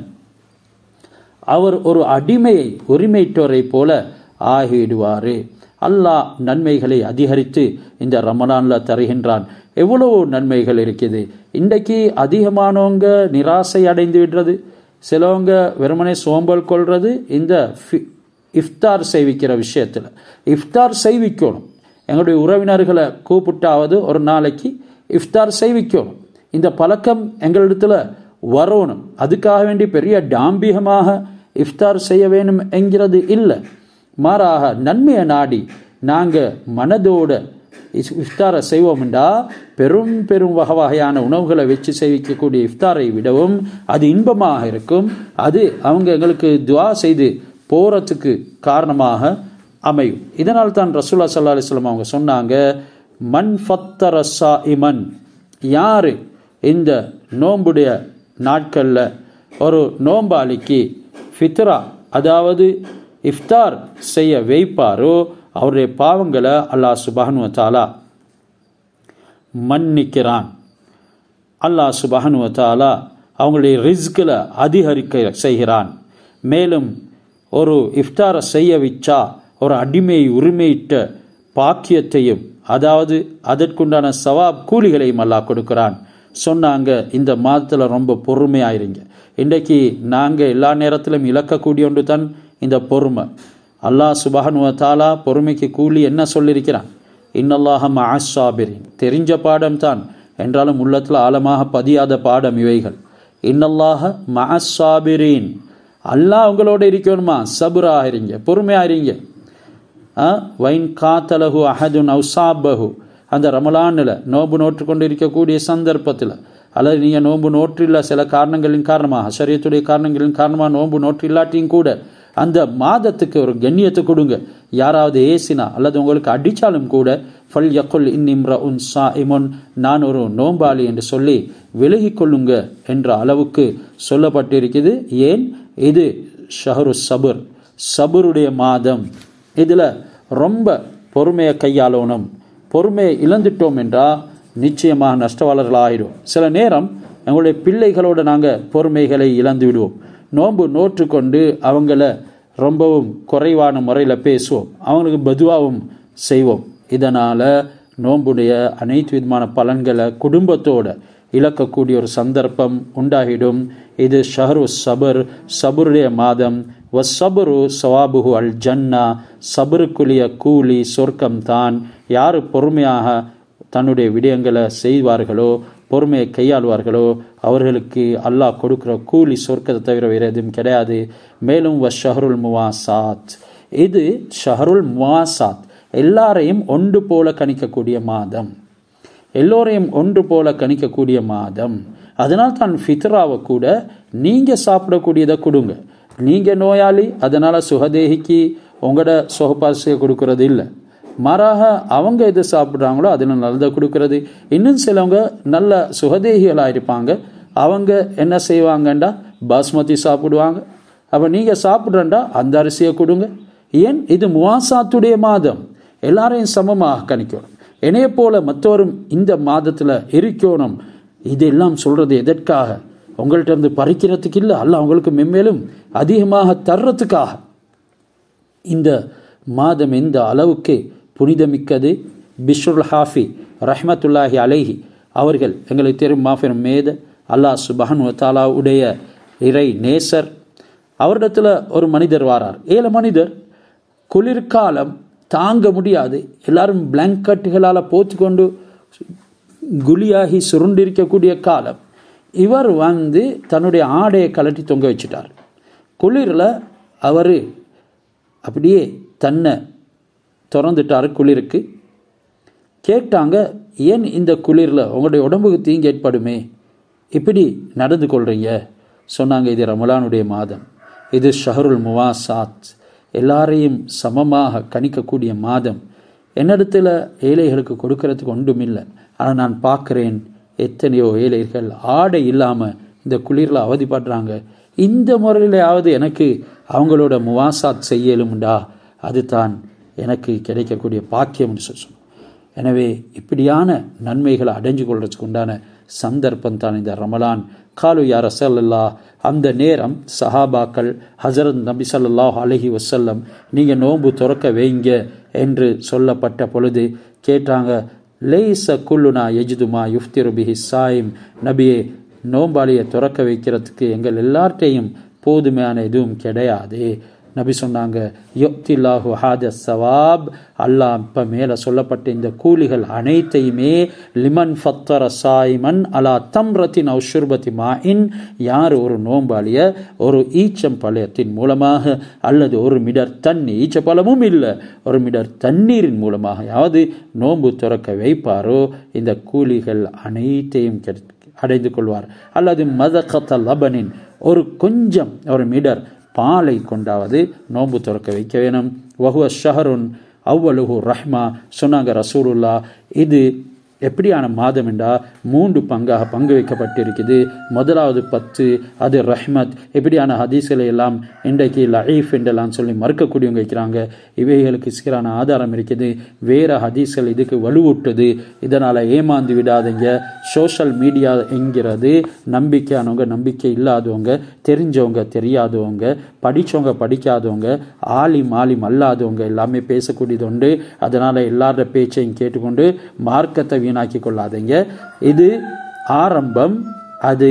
அவர் ஒரு அடிமையை உரிமைட்டோரை போல ஆகிடுவாரு அல்லாஹ் நன்மைகளை அதிகரித்து இந்த ரமலான்ல தருகின்றான் எவ்வளவோ நன்மைகள் இருக்குது இன்றைக்கு அதிகமானவங்க நிராசை அடைந்து விடுறது சிலவங்க வெறுமனே சோம்பல் கொள்றது இந்த இஃப்தார் செய்விக்கிற விஷயத்தில் இஃப்தார் செய்விக்கணும் எங்களுடைய உறவினர்களை கூப்பிட்டாவது ஒரு நாளைக்கு இஃப்தார் செய்விக்கணும் இந்த பழக்கம் எங்களிடத்துல வரணும் அதுக்காக வேண்டி பெரிய டாம்பிகமாக இஃப்தார் செய்ய வேணும் என்கிறது இல்லை மாறாக நன்மையை நாடி நாங்கள் மனதோட இஃப்தாரை செய்வோம்டா பெரும் பெரும் வகை வகையான உணவுகளை வச்சு செய்விக்கக்கூடிய இஃப்தாரை விடவும் அது இன்பமாக இருக்கும் அது அவங்க எங்களுக்கு துவா செய்து போறதுக்கு காரணமாக அமையும் இதனால் தான் ரசூல்லா சல்லா அலிஸ்லாம் அவங்க சொன்னாங்க மண் ஃபத்தரசா இமன் யாரு இந்த நோம்புடைய நாட்களில் ஒரு நோம்பாளிக்கு ஃபித்ரா அதாவது இஃப்தார் செய்ய வைப்பாரோ அவருடைய பாவங்களை அல்லாஹ் சுபஹனு தாலா மன்னிக்கிறான் அல்லாஹ் சுபஹனு தாலா அவங்களுடைய ரிஸ்கில் அதிகரிக்க செய்கிறான் மேலும் ஒரு இஃப்தாரை செய்ய வச்சா ஒரு அடிமை உரிமையிட்ட பாக்கியத்தையும் அதாவது அதற்குண்டான சவாப் கூலிகளையும் அல்லாஹ் கொடுக்கிறான் சொன்னாங்க இந்த மாதத்தில் ரொம்ப பொறுமையாயிருங்க இன்றைக்கு நாங்கள் எல்லா நேரத்திலும் இழக்கக்கூடிய ஒன்று தான் இந்த பொறுமை அல்லாஹ் சுபஹனுவ தாலா பொறுமைக்கு கூலி என்ன சொல்லியிருக்கிறான் இன்னல்லாஹ மஹாசாபிரின் தெரிஞ்ச பாடம் தான் என்றாலும் உள்ளத்தில் ஆழமாக பதியாத பாடம் இவைகள் இன்னல்லாஹ மஹாசாபிரின் அல்லாஹ் உங்களோட இருக்கணுமா சபுராகிறீங்க பொறுமையாகிறீங்க வைன் காத்தலகு அஹதுன் அவுசாபஹு அந்த ரமலானில் நோன்பு நோற்று கொண்டு இருக்கக்கூடிய சந்தர்ப்பத்தில் அல்லது நீங்கள் நோன்பு நோற்றில்ல சில காரணங்களின் காரணமாக சரியத்துடைய காரணங்களின் காரணமாக நோன்பு நோற்று இல்லாட்டியும் கூட அந்த மாதத்துக்கு ஒரு கண்ணியத்தை கொடுங்க யாராவது ஏசினா அல்லது உங்களுக்கு அடித்தாலும் கூட ஃபல் யக்குல் இன்னிம்ர உன் சா இமொன் நான் ஒரு நோம்பாளி என்று சொல்லி விலகி கொள்ளுங்க என்ற அளவுக்கு சொல்லப்பட்டிருக்குது ஏன் இது ஷஹரு சபுர் சபுருடைய மாதம் இதில் ரொம்ப பொறுமையை கையாளணும் பொறுமையை இழந்துட்டோம் என்றால் நிச்சயமாக நஷ்டவாளர்களாகிடும் சில நேரம் எங்களுடைய பிள்ளைகளோடு நாங்கள் பொறுமைகளை இழந்து விடுவோம் நோன்பு நோற்று கொண்டு அவங்கள ரொம்பவும் குறைவான முறையில் பேசுவோம் அவங்களுக்கு பதுவாகவும் செய்வோம் இதனால் நோன்புடைய அனைத்து விதமான பலன்களை குடும்பத்தோட இழக்கக்கூடிய ஒரு சந்தர்ப்பம் உண்டாகிடும் இது ஷஹரு சபர் சபருடைய மாதம் வசபரு சவாபுகு அல் ஜன்னா சபருக்குரிய கூலி சொர்க்கம் தான் யார் பொறுமையாக தன்னுடைய விடயங்களை செய்வார்களோ பொறுமையை கையாளுவார்களோ அவர்களுக்கு அல்லாஹ் கொடுக்குற கூலி சொர்க்கத்தை தவிர வேறு எதுவும் கிடையாது மேலும் வ ஷஹருல் முவாசாத் இது ஷஹருல் முவாசாத் எல்லாரையும் ஒன்று போல கணிக்கக்கூடிய மாதம் எல்லோரையும் ஒன்று போல கணிக்கக்கூடிய மாதம் அதனால் தான் ஃபித்ராவை கூட நீங்கள் சாப்பிடக்கூடியதை கொடுங்க நீங்கள் நோயாளி அதனால் சுகதேகிக்கு உங்களோட சுகப்பாசியை கொடுக்கறது இல்லை மாறாக அவங்க எது சாப்பிட்றாங்களோ அதில் நல்லதை கொடுக்கறது இன்னும் சிலவங்க நல்ல சுகதேகிகளாக இருப்பாங்க அவங்க என்ன செய்வாங்கண்டா பாஸ்மதி சாப்பிடுவாங்க அப்போ நீங்கள் சாப்பிட்றண்டா அந்த அரிசியை கொடுங்க ஏன் இது முவாசாத்துடைய மாதம் எல்லாரையும் சமமாக கணிக்கணும் என்னைய போல மற்றவரும் இந்த மாதத்தில் இருக்கணும் இதெல்லாம் சொல்றது எதற்காக உங்கள்கிட்ட இருந்து பறிக்கிறதுக்கு இல்லை அல்ல அவங்களுக்கு மென்மேலும் அதிகமாக தர்றதுக்காக இந்த மாதம் எந்த அளவுக்கு புனிதமிக்கது பிஷ்ருல் ஹாஃபி ரஹ்மத்துல்லாஹி அலைஹி அவர்கள் எங்களுக்கு தெரியும் மாஃபிரம் மேத அல்லாஹ் சுபஹன் தாலா உடைய இறை நேசர் அவரிடத்துல ஒரு மனிதர் வாரார் ஏழு மனிதர் குளிர்காலம் தாங்க முடியாது எல்லாரும் பிளாங்கட்டுகளால் போத்துக்கொண்டு குழியாகி சுருண்டிருக்கக்கூடிய காலம் இவர் வந்து தன்னுடைய ஆடையை கலட்டி தொங்க வச்சுட்டார் குளிரில் அவர் அப்படியே தன்னை திறந்துட்டார் குளிருக்கு கேட்டாங்க ஏன் இந்த குளிரில் உங்களுடைய உடம்புக்கு தீங்கு ஏற்படுமே இப்படி நடந்து கொள்றீங்க சொன்னாங்க இது ரமலானுடைய மாதம் இது ஷஹருல் முவாசாத் எல்லாரையும் சமமாக கணிக்கக்கூடிய மாதம் என்னிடத்துல ஏழைகளுக்கு கொடுக்கறதுக்கு ஒன்றும் இல்லை ஆனால் நான் பார்க்குறேன் எத்தனையோ ஏழைகள் ஆடை இல்லாமல் இந்த குளிரில் அவதிப்படுறாங்க இந்த முறையிலாவது எனக்கு அவங்களோட முவாசாத் செய்யலும்டா அதுதான் எனக்கு கிடைக்கக்கூடிய பாக்கியம்னு சொல்லணும் எனவே இப்படியான நன்மைகளை அடைஞ்சு கொள்றதுக்கு உண்டான சந்தர்ப்பம் தான் இந்த ரமலான் காலு யா ரசல்லா அந்த நேரம் சஹாபாக்கள் ஹசரத் நபி ஸல்லல்லாஹு அலைஹி வஸல்லம் நீங்கள் நோன்பு துறக்க வைங்க என்று சொல்லப்பட்ட பொழுது கேட்டாங்க லேச குல்லுனா எஜிதுமா யுஃப்திரு பிஹி சாயிம் நபியே நோம்பாளியை துறக்க வைக்கிறதுக்கு எங்கள் எல்லார்ட்டையும் போதுமையான எதுவும் கிடையாது நபி சொன்னாங்க யொக்தில்லாஹு ஹாத சவாப் அல்லாஹ் இப்போ மேலே சொல்லப்பட்ட இந்த கூலிகள் அனைத்தையுமே லிமன் ஃபத்தர சாய்மன் அலா தம்ரத்தின் அவுஷுர்பத்தி மாயின் யார் ஒரு நோம்பாளிய ஒரு ஈச்சம்பழத்தின் மூலமாக அல்லது ஒரு மிடர் தண்ணி ஈச்சப்பழமும் இல்லை ஒரு மிடர் தண்ணீரின் மூலமாக யாவது நோன்பு துறக்க வைப்பாரோ இந்த கூலிகள் அனைத்தையும் கிடை அடைந்து கொள்வார் அல்லது மதகத்த லபனின் ஒரு கொஞ்சம் ஒரு மிடர் பாலை கொண்டாவது நோன்பு துறக்க வைக்க வேணும் வஹுவ ஷஹருன் அவ்வலுஹு ரஹ்மா சொன்னாங்க ரசூலுல்லா இது எப்படியான மாதம் என்றா மூன்று பங்காக பங்கு வைக்கப்பட்டிருக்குது முதலாவது பத்து அது ரஹ்மத் எப்படியான ஹதீஸ்களை எல்லாம் இன்றைக்கு லஈஃப் என்றெல்லாம் சொல்லி மறுக்கக்கூடியவங்க வைக்கிறாங்க இவைகளுக்கு சீரான ஆதாரம் இருக்குது வேற ஹதீஸ்கள் இதுக்கு வலுவூட்டுது இதனால் ஏமாந்து விடாதீங்க சோஷியல் மீடியா என்கிறது நம்பிக்கையானவங்க நம்பிக்கை இல்லாதவங்க தெரிஞ்சவங்க தெரியாதவங்க படித்தவங்க படிக்காதவங்க ஆலிம் ஆலிம் அல்லாதவங்க எல்லாமே பேசக்கூடியது உண்டு அதனால் எல்லாரோட பேச்சையும் கேட்டுக்கொண்டு மார்க்கத்தை வீணாக்கி கொள்ளாதீங்க இது ஆரம்பம் அது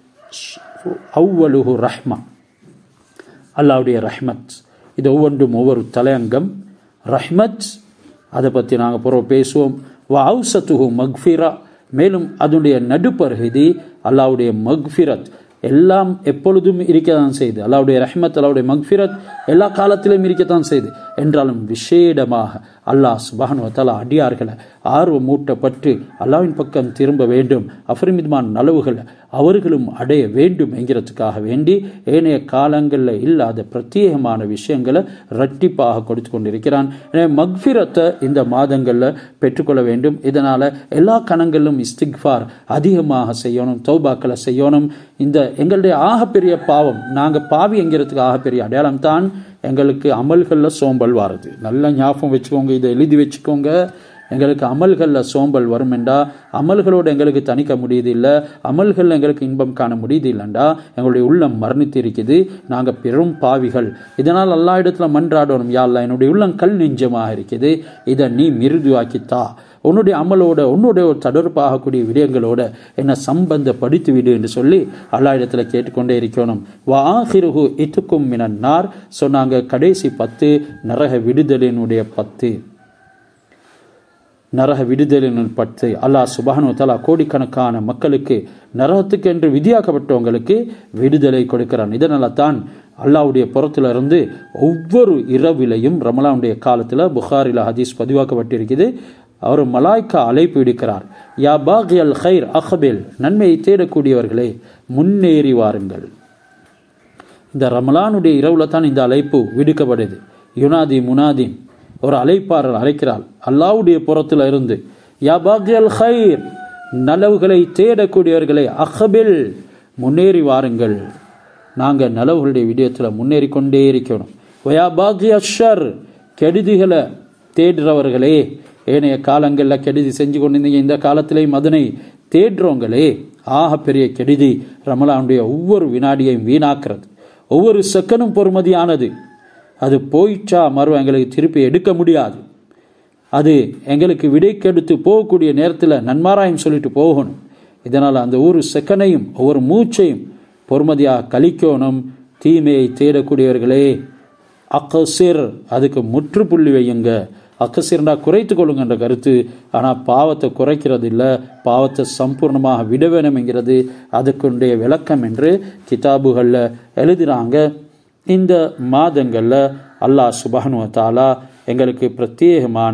அவ்வலுஹு ரஹ்மா அல்லாவுடைய ரஹ்மத் இது ஒவ்வொன்றும் ஒவ்வொரு தலையங்கம் ரஹ்மத் அதை பற்றி நாங்கள் பிறகு பேசுவோம் வ அவுசத்துஹு மக்ஃபிரா மேலும் அதனுடைய நடுப்பருகதி அல்லாவுடைய மக்ஃபிரத் எல்லாம் எப்பொழுதும் இருக்கத்தான் செய்து அல்லாவுடைய ரஹ்மத் அல்லாவுடைய மக்ஃபிரத் எல்லா காலத்திலும் இருக்கத்தான் செய்து என்றாலும் விசேடமாக அல்லாஹ் சுபானு தலா அடியார்களை ஆர்வம் மூட்டப்பட்டு அல்லாவின் பக்கம் திரும்ப வேண்டும் அஃபரிமித்மான் நலவுகளை அவர்களும் அடைய வேண்டும் என்கிறதுக்காக வேண்டி ஏனைய காலங்களில் இல்லாத பிரத்யேகமான விஷயங்களை ரட்டிப்பாக கொடுத்து கொண்டிருக்கிறான் எனவே மக்ஃபிரத்தை இந்த மாதங்களில் பெற்றுக்கொள்ள வேண்டும் இதனால் எல்லா கணங்களிலும் இஸ்திக்ஃபார் அதிகமாக செய்யணும் தௌபாக்களை செய்யணும் இந்த எங்களுடைய ஆகப்பெரிய பாவம் நாங்கள் பாவி என்கிறதுக்கு ஆகப்பெரிய அடையாளம் தான் எங்களுக்கு அமல்களில் சோம்பல் வருது நல்ல ஞாபகம் வச்சுக்கோங்க இதை எழுதி வச்சுக்கோங்க எங்களுக்கு அமல்களில் சோம்பல் வரும் என்றா அமல்களோடு எங்களுக்கு தணிக்க முடியுது இல்லை அமல்களில் எங்களுக்கு இன்பம் காண முடியுது இல்லைண்டா எங்களுடைய உள்ளம் மரணித்து இருக்குது நாங்கள் பெரும் பாவிகள் இதனால் எல்லா இடத்துல மன்றாடணும் யாழ்லா என்னுடைய உள்ளம் கல் நெஞ்சமாக இருக்குது இதை நீ மிருதுவாக்கித்தா உன்னுடைய அமலோட உன்னுடைய ஒரு தொடர்பாகக்கூடிய விடயங்களோட என்னை சம்பந்தப்படுத்தி விடு என்று சொல்லி அல்லா இடத்துல கேட்டுக்கொண்டே இருக்கணும் வாஹிருகு இத்துக்கும் மினன்னார் சொன்னாங்க கடைசி பத்து நரக விடுதலினுடைய பத்து நரக விடுதலின் பத்து அல்லாஹ் சுபானு தலா கோடிக்கணக்கான மக்களுக்கு நரகத்துக்கு என்று விதியாக்கப்பட்டவங்களுக்கு விடுதலை கொடுக்கிறான் இதனால தான் அல்லாவுடைய புறத்துல இருந்து ஒவ்வொரு இரவிலையும் ரமலானுடைய காலத்தில் புகாரில் ஹதீஸ் பதிவாக்கப்பட்டிருக்குது அவர் மலாய்க்கா அழைப்பு விடுக்கிறார் யா பாகி அல் ஹைர் அஹபேல் நன்மையை தேடக்கூடியவர்களே முன்னேறி வாருங்கள் இந்த ரமலானுடைய இரவுல தான் இந்த அழைப்பு விடுக்கப்படுது யுனாதி முனாதீன் ஒரு அழைப்பாளர் அழைக்கிறாள் அல்லாவுடைய புறத்தில் இருந்து யா பாகி அல் ஹைர் நலவுகளை தேடக்கூடியவர்களே அஹபில் முன்னேறி வாருங்கள் நாங்கள் நலவுகளுடைய விடயத்தில் முன்னேறி கொண்டே இருக்கணும் வயா பாகி அஷர் கெடுதிகளை தேடுறவர்களே ஏனைய காலங்களில் கெடுதி செஞ்சு கொண்டிருந்தீங்க இந்த காலத்திலேயும் அதனை தேடுறவங்களே ஆக பெரிய கெடுதி ரமலானுடைய ஒவ்வொரு வினாடியையும் வீணாக்குறது ஒவ்வொரு செகண்டும் பொறுமதியானது அது போயிட்டா மறுவ எங்களுக்கு திருப்பி எடுக்க முடியாது அது எங்களுக்கு விடைக்கெடுத்து போகக்கூடிய நேரத்தில் நன்மாராயம் சொல்லிட்டு போகணும் இதனால் அந்த ஒரு செகண்டையும் ஒவ்வொரு மூச்சையும் பொறுமதியாக கழிக்கணும் தீமையை தேடக்கூடியவர்களே அக்கசிர் அதுக்கு முற்றுப்புள்ளி வையுங்க அக்கசிரண்டா குறைத்து கொள்ளுங்கன்ற கருத்து ஆனால் பாவத்தை குறைக்கிறது இல்லை பாவத்தை சம்பூர்ணமாக விட வேணும் என்கிறது அதுக்குடைய விளக்கம் என்று கிதாபுகளில் எழுதுகிறாங்க இந்த மாதங்களில் அல்லாஹ் சுபஹனு தாலா எங்களுக்கு பிரத்யேகமான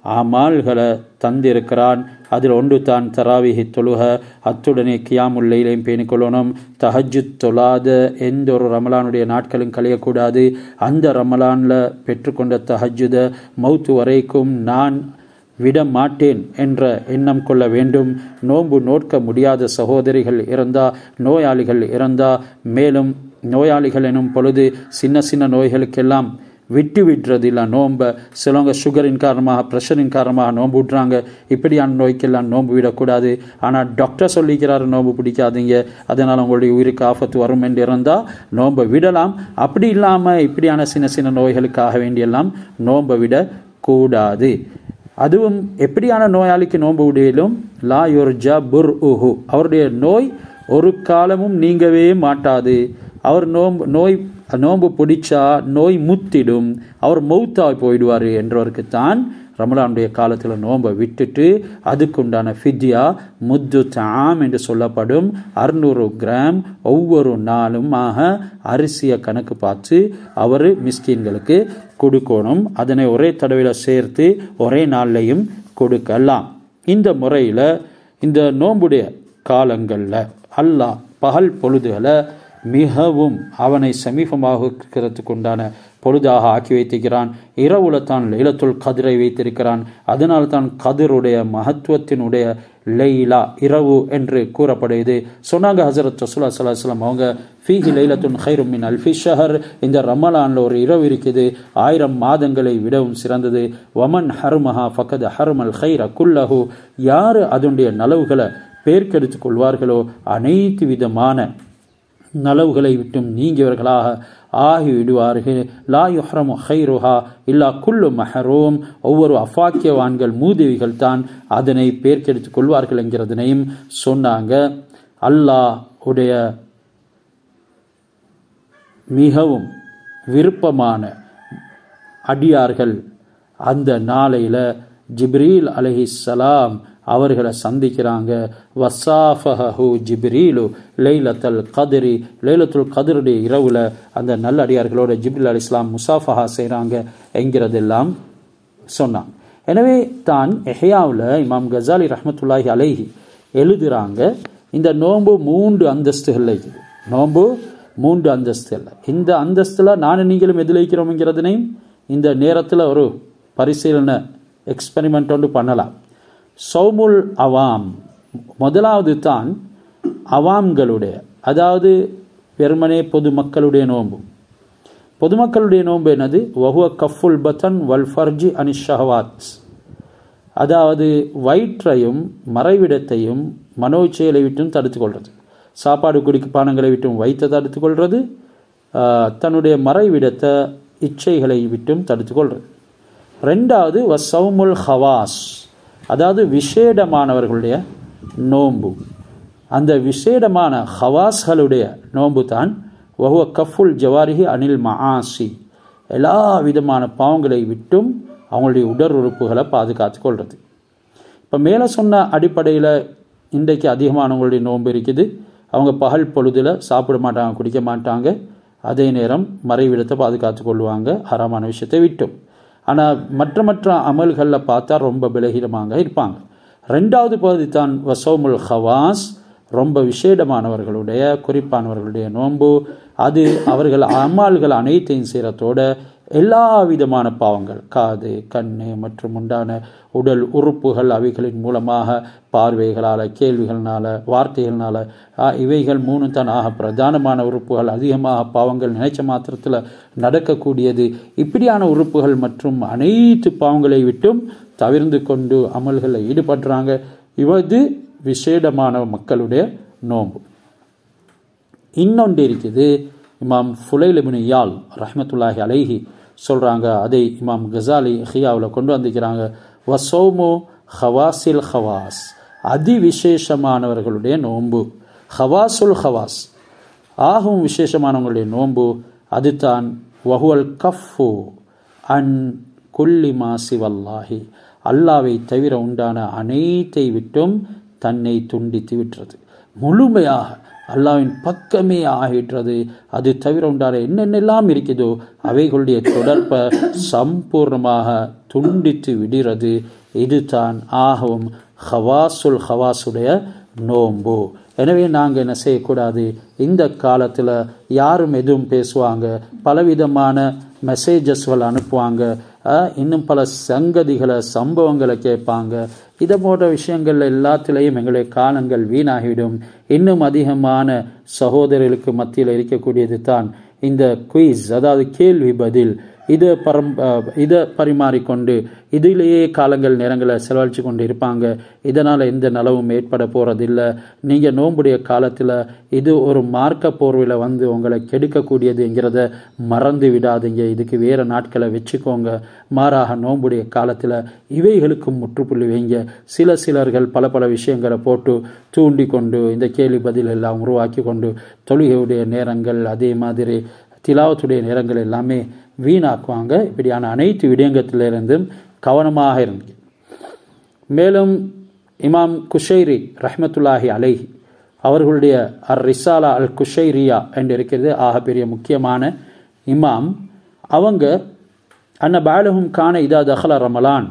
அமால்களை தந்திருக்கிறான் அதில் ஒன்று தான் தராவிஹி தொழுக அத்துடனே கியாமுல்லையிலையும் பேணிக்கொள்ளணும் தஹஜு தொழாத எந்த ஒரு ரமலானுடைய நாட்களும் கழியக்கூடாது அந்த ரமலானில் பெற்றுக்கொண்ட தஹஜுத மௌத்து வரைக்கும் நான் விட மாட்டேன் என்ற எண்ணம் கொள்ள வேண்டும் நோன்பு நோட்க முடியாத சகோதரிகள் இருந்தா நோயாளிகள் இருந்தா மேலும் நோயாளிகள் எனும் பொழுது சின்ன சின்ன நோய்களுக்கெல்லாம் விட்டு விடுறது இல்லை நோன்பை சிலவங்க சுகரின் காரணமாக ப்ரெஷரின் காரணமாக நோன்பு விட்றாங்க இப்படியான நோய்க்கெல்லாம் நோன்பு விடக்கூடாது ஆனால் டாக்டர் சொல்லிக்கிறாரு நோன்பு பிடிக்காதீங்க அதனால் உங்களுடைய உயிருக்கு ஆபத்து வரும் என்று இருந்தால் நோன்பை விடலாம் அப்படி இல்லாமல் இப்படியான சின்ன சின்ன நோய்களுக்காக வேண்டியெல்லாம் நோன்பை விட கூடாது அதுவும் எப்படியான நோயாளிக்கு நோன்பு விடையிலும் லா யுர்ஜா புர் உஹு அவருடைய நோய் ஒரு காலமும் நீங்கவே மாட்டாது அவர் நோம்பு நோய் நோன்பு பிடிச்சா நோய் முத்திடும் அவர் மௌத்தாய் போயிடுவார் என்றவருக்குத்தான் ரமலானுடைய காலத்தில் நோன்பை விட்டுட்டு அதுக்குண்டான ஃபித்யா முத்து தாம் என்று சொல்லப்படும் அறுநூறு கிராம் ஒவ்வொரு நாளும் ஆக அரிசியை கணக்கு பார்த்து அவர் மிஸ்கின்களுக்கு கொடுக்கணும் அதனை ஒரே தடவையில் சேர்த்து ஒரே நாள்லையும் கொடுக்கலாம் இந்த முறையில் இந்த நோன்புடைய காலங்களில் அல்லாஹ் பகல் பொழுதுகளை மிகவும் அவனை சமீபமாக இருக்கிறதுக்கு உண்டான பொழுதாக ஆக்கி வைத்திருக்கிறான் இரவுல தான் லைலத்துல் கதிரை வைத்திருக்கிறான் அதனால் தான் கதிருடைய மகத்துவத்தினுடைய லைலா இரவு என்று கூறப்படுது சொன்னாங்க ஹசரத் ரசூலா சலாஹம் அவங்க ஃபீஹி லைலத்துன் ஹைரும் மின் அல்ஃபி ஷஹர் இந்த ரமலான்ல ஒரு இரவு இருக்குது ஆயிரம் மாதங்களை விடவும் சிறந்தது வமன் ஹர்மஹா ஃபகத் ஹர்மல் ஹைர குல்லஹு யார் அதனுடைய நலவுகளை பேர்க்கெடுத்துக் கொள்வார்களோ அனைத்து விதமான நலவுகளை விட்டும் நீங்கியவர்களாக ஆகிவிடுவார்கள் லா யுஹ்ரமு ஹைருஹா இல்லா குல்லு மஹரோம் ஒவ்வொரு அஃபாக்கியவான்கள் மூதேவிகள் தான் அதனை பேர்க்கெடுத்துக் கொள்வார்கள் என்கிறதனையும் சொன்னாங்க அல்லாஹ் உடைய மிகவும் விருப்பமான அடியார்கள் அந்த நாளையில் ஜிப்ரீல் அலஹிஸ்ஸலாம் அவர்களை சந்திக்கிறாங்க வசாஃபஹு ஜிப்ரீலு லைலத்தல் கதிரி லைலத்துல் கதிருடைய இரவுல அந்த நல்ல அடியார்களோட ஜிப்ரில் அலி இஸ்லாம் முசாஃபஹா செய்கிறாங்க என்கிறதெல்லாம் சொன்னாங்க எனவே தான் எஹ்யாவில் இமாம் கசாலி ரஹமத்துல்லாஹி அலைஹி எழுதுறாங்க இந்த நோன்பு மூன்று அந்தஸ்துகள் இருக்குது நோன்பு மூன்று அந்தஸ்துகள் இந்த அந்தஸ்தில் நானும் நீங்களும் எதில் வைக்கிறோம்ங்கிறதுனையும் இந்த நேரத்தில் ஒரு பரிசீலனை எக்ஸ்பெரிமெண்ட் ஒன்று பண்ணலாம் சௌமுல் அவாம் முதலாவது தான் அவாம்களுடைய அதாவது வெறுமனே பொதுமக்களுடைய நோன்பு பொதுமக்களுடைய நோன்பு என்னது வஹுவ கஃபுல் பத்தன் வல் ஃபர்ஜி அனி ஷஹவாத் அதாவது வயிற்றையும் மறைவிடத்தையும் மனோச்செயலை விட்டும் தடுத்துக் கொள்வது சாப்பாடு குடிக்கு பானங்களை விட்டும் வைத்த தடுத்துக் கொள்வது தன்னுடைய மறைவிடத்தை இச்சைகளை விட்டும் தடுத்துக் கொள்வது ரெண்டாவது வசவுமுல் ஹவாஸ் அதாவது விசேடமானவர்களுடைய நோன்பு அந்த விசேடமான ஹவாஸ்களுடைய நோன்பு தான் வஹுவ கஃபுல் ஜவாரிஹி அனில் மஆசி எல்லா விதமான பாவங்களை விட்டும் அவங்களுடைய உடல் உறுப்புகளை பாதுகாத்து கொள்வது இப்போ மேலே சொன்ன அடிப்படையில் இன்றைக்கு அதிகமானவங்களுடைய நோன்பு இருக்குது அவங்க பகல் பொழுதில் சாப்பிட மாட்டாங்க குடிக்க மாட்டாங்க அதே நேரம் மறைவிடத்தை பாதுகாத்து கொள்வாங்க ஹராமான விஷயத்தை விட்டும் ஆனால் மற்ற மற்ற அமல்களில் பார்த்தா ரொம்ப பலகீனமாக இருப்பாங்க ரெண்டாவது பகுதி தான் வசோமுல் ஹவாஸ் ரொம்ப விசேடமானவர்களுடைய குறிப்பானவர்களுடைய நோன்பு அது அவர்கள் அமால்கள் அனைத்தையும் செய்கிறதோட எல்லா விதமான பாவங்கள் காது கண்ணு மற்றும் உண்டான உடல் உறுப்புகள் அவைகளின் மூலமாக பார்வைகளால் கேள்விகள்னால வார்த்தைகள்னால இவைகள் மூணு தான் ஆக பிரதானமான உறுப்புகள் அதிகமாக பாவங்கள் நினைச்ச மாத்திரத்தில் நடக்கக்கூடியது இப்படியான உறுப்புகள் மற்றும் அனைத்து பாவங்களை விட்டும் தவிர்ந்து கொண்டு அமல்களில் ஈடுபடுறாங்க இவது விசேடமான மக்களுடைய நோன்பு இன்னொன்று இருக்குது இமாம் ஃபுலைலிபின் யால் ரஹமத்துல்லாஹி அலைஹி சொல்கிறாங்க அதை இமாம் கசாலி ஹியாவில் கொண்டு வந்திருக்கிறாங்க வசோமோ ஹவாசில் ஹவாஸ் அதி விசேஷமானவர்களுடைய நோன்பு ஹவாசுல் ஹவாஸ் ஆகும் விசேஷமானவங்களுடைய நோன்பு அதுதான் வஹுவல் கஃபு அன் குல்லி மாசிவல்லாஹி அல்லாவை தவிர உண்டான அனைத்தை விட்டும் தன்னை துண்டித்து விட்டுறது முழுமையாக அல்லாவின் பக்கமே ஆகின்றது அது தவிர உண்டான என்னென்னெல்லாம் இருக்குதோ அவைகளுடைய தொடர்பை சம்பூர்ணமாக துண்டித்து விடுறது இதுதான் ஆகவும் ஹவாசுல் ஹவாசுடைய நோம்பு எனவே நாங்கள் என்ன செய்யக்கூடாது இந்த காலத்தில் யாரும் எதுவும் பேசுவாங்க பலவிதமான மெசேஜஸ்கள் அனுப்புவாங்க இன்னும் பல சங்கதிகளை சம்பவங்களை கேட்பாங்க இதை போன்ற விஷயங்கள் எல்லாத்திலையும் எங்களுடைய காலங்கள் வீணாகிவிடும் இன்னும் அதிகமான சகோதரர்களுக்கு மத்தியில் இருக்கக்கூடியது தான் இந்த குயிஸ் அதாவது கேள்வி பதில் இதை பரம் இதை பரிமாறிக்கொண்டு இதிலேயே காலங்கள் நேரங்களை செலவழித்து கொண்டு இருப்பாங்க இதனால் எந்த நலவும் ஏற்பட போகிறதில்ல நீங்கள் நோம்புடைய காலத்தில் இது ஒரு மார்க்க போர்வையில் வந்து உங்களை கெடுக்கக்கூடியதுங்கிறத மறந்து விடாதீங்க இதுக்கு வேறு நாட்களை வச்சுக்கோங்க மாறாக நோம்புடைய காலத்தில் இவைகளுக்கும் முற்றுப்புள்ளி வைங்க சில சிலர்கள் பல பல விஷயங்களை போட்டு தூண்டி கொண்டு இந்த கேள்வி பதில் எல்லாம் உருவாக்கி கொண்டு தொழுகையுடைய நேரங்கள் அதே மாதிரி திலாவத்துடைய நேரங்கள் எல்லாமே வீணாக்குவாங்க இப்படியான அனைத்து விடயங்கத்திலிருந்தும் கவனமாக இருந்தது மேலும் இமாம் குஷைரி ரஹ்மத்துல்லாஹி அலைஹி அவர்களுடைய அர் ரிசாலா அல் குஷைரியா என்று இருக்கிறது ஆக பெரிய முக்கியமான இமாம் அவங்க அன்ன பாலகும் காண இதா தஹல ரமலான்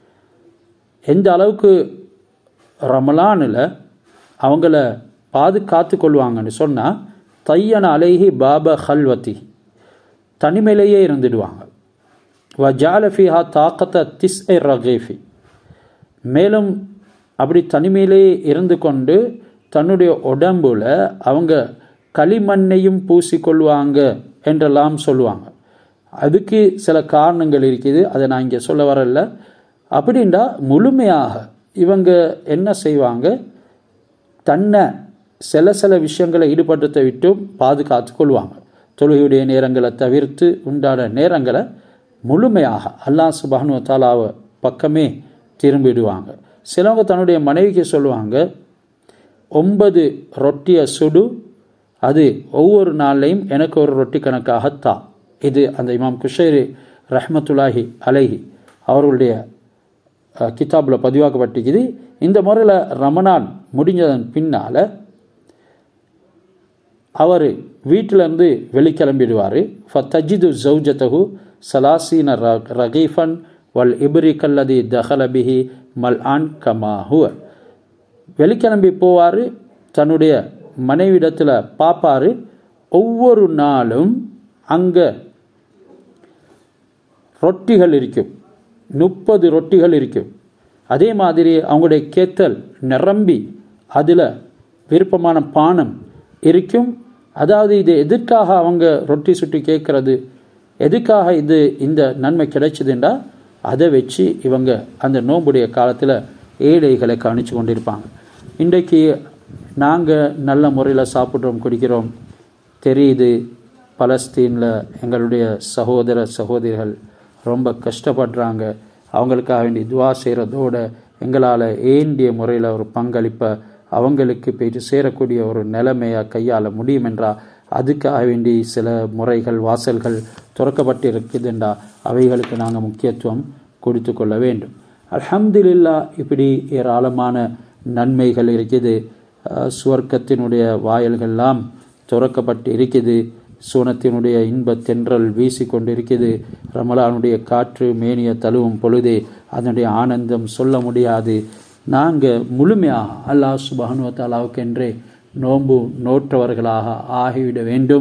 எந்த அளவுக்கு ரமலானில் அவங்கள பாதுகாத்து கொள்வாங்கன்னு சொன்னால் தையன அலைஹி பாப ஹல்வத்தி தனிமையிலேயே இருந்துடுவாங்க வ ஜாலஃபிஹா தாக்கத்த திஸ் எ ரகேஃபி மேலும் அப்படி தனிமையிலேயே இருந்து கொண்டு தன்னுடைய உடம்புல அவங்க களிமண்ணையும் பூசிக்கொள்வாங்க என்றெல்லாம் சொல்லுவாங்க அதுக்கு சில காரணங்கள் இருக்குது அதை நான் இங்கே சொல்ல வரல அப்படின்டா முழுமையாக இவங்க என்ன செய்வாங்க தன்னை சில சில விஷயங்களை ஈடுபடுத்த விட்டும் பாதுகாத்து கொள்வாங்க தொழுகையுடைய நேரங்களை தவிர்த்து உண்டான நேரங்களை முழுமையாக அல்லாஹ் சுபானு தாலாவை பக்கமே திரும்பிடுவாங்க சிலவங்க தன்னுடைய மனைவிக்கு சொல்லுவாங்க ஒன்பது ரொட்டியை சுடு அது ஒவ்வொரு நாள்லையும் எனக்கு ஒரு ரொட்டி கணக்காக தா இது அந்த இமாம் குஷேரி ரஹ்மத்துல்லாஹி அலைஹி அவர்களுடைய கிதாபில் பதிவாக்கப்பட்டிருக்குது இந்த முறையில் ரமணான் முடிஞ்சதன் பின்னால் அவர் வீட்டிலேருந்து வெளிக்கிளம்பிடுவார் ஃபத்தஜிது ஜவுஜத்தகு சலாசீன ர ரகீஃபன் வல் இப்ரி கல்லதி தஹலபிஹி மல் ஆன் கமாஹுவ வெளிக்கிளம்பி போவார் தன்னுடைய மனைவிடத்தில் பார்ப்பார் ஒவ்வொரு நாளும் அங்கே ரொட்டிகள் இருக்கும் முப்பது ரொட்டிகள் இருக்கும் அதே மாதிரி அவங்களுடைய கேத்தல் நிரம்பி அதில் விருப்பமான பானம் இருக்கும் அதாவது இது எதுக்காக அவங்க ரொட்டி சுட்டி கேட்கறது எதுக்காக இது இந்த நன்மை கிடைச்சதுண்டா அதை வச்சு இவங்க அந்த நோம்புடைய காலத்தில் ஏழைகளை கவனித்து கொண்டிருப்பாங்க இன்றைக்கு நாங்கள் நல்ல முறையில் சாப்பிட்றோம் குடிக்கிறோம் தெரியுது பலஸ்தீனில் எங்களுடைய சகோதர சகோதரிகள் ரொம்ப கஷ்டப்படுறாங்க அவங்களுக்காக வேண்டி துவா செய்கிறதோட எங்களால் ஏண்டிய முறையில் ஒரு பங்களிப்பை அவங்களுக்கு போயிட்டு சேரக்கூடிய ஒரு நிலைமையை கையாள முடியும் என்றா அதுக்காக வேண்டி சில முறைகள் வாசல்கள் துறக்கப்பட்டு இருக்குதுண்டா அவைகளுக்கு நாங்கள் முக்கியத்துவம் கொடுத்து கொள்ள வேண்டும் அல்ஹம்துலில்லா இப்படி ஏராளமான நன்மைகள் இருக்குது சுவர்க்கத்தினுடைய வாயல்கள்லாம் துறக்கப்பட்டு இருக்குது சூனத்தினுடைய இன்ப தென்றல் வீசி கொண்டு இருக்குது ரமலானுடைய காற்று மேனிய தழுவும் பொழுதே அதனுடைய ஆனந்தம் சொல்ல முடியாது நாங்கள் முழுமையாக அல்லாஹ் சுபானுவத்தாலாவுக்கென்றே நோன்பு நோற்றவர்களாக ஆகிவிட வேண்டும்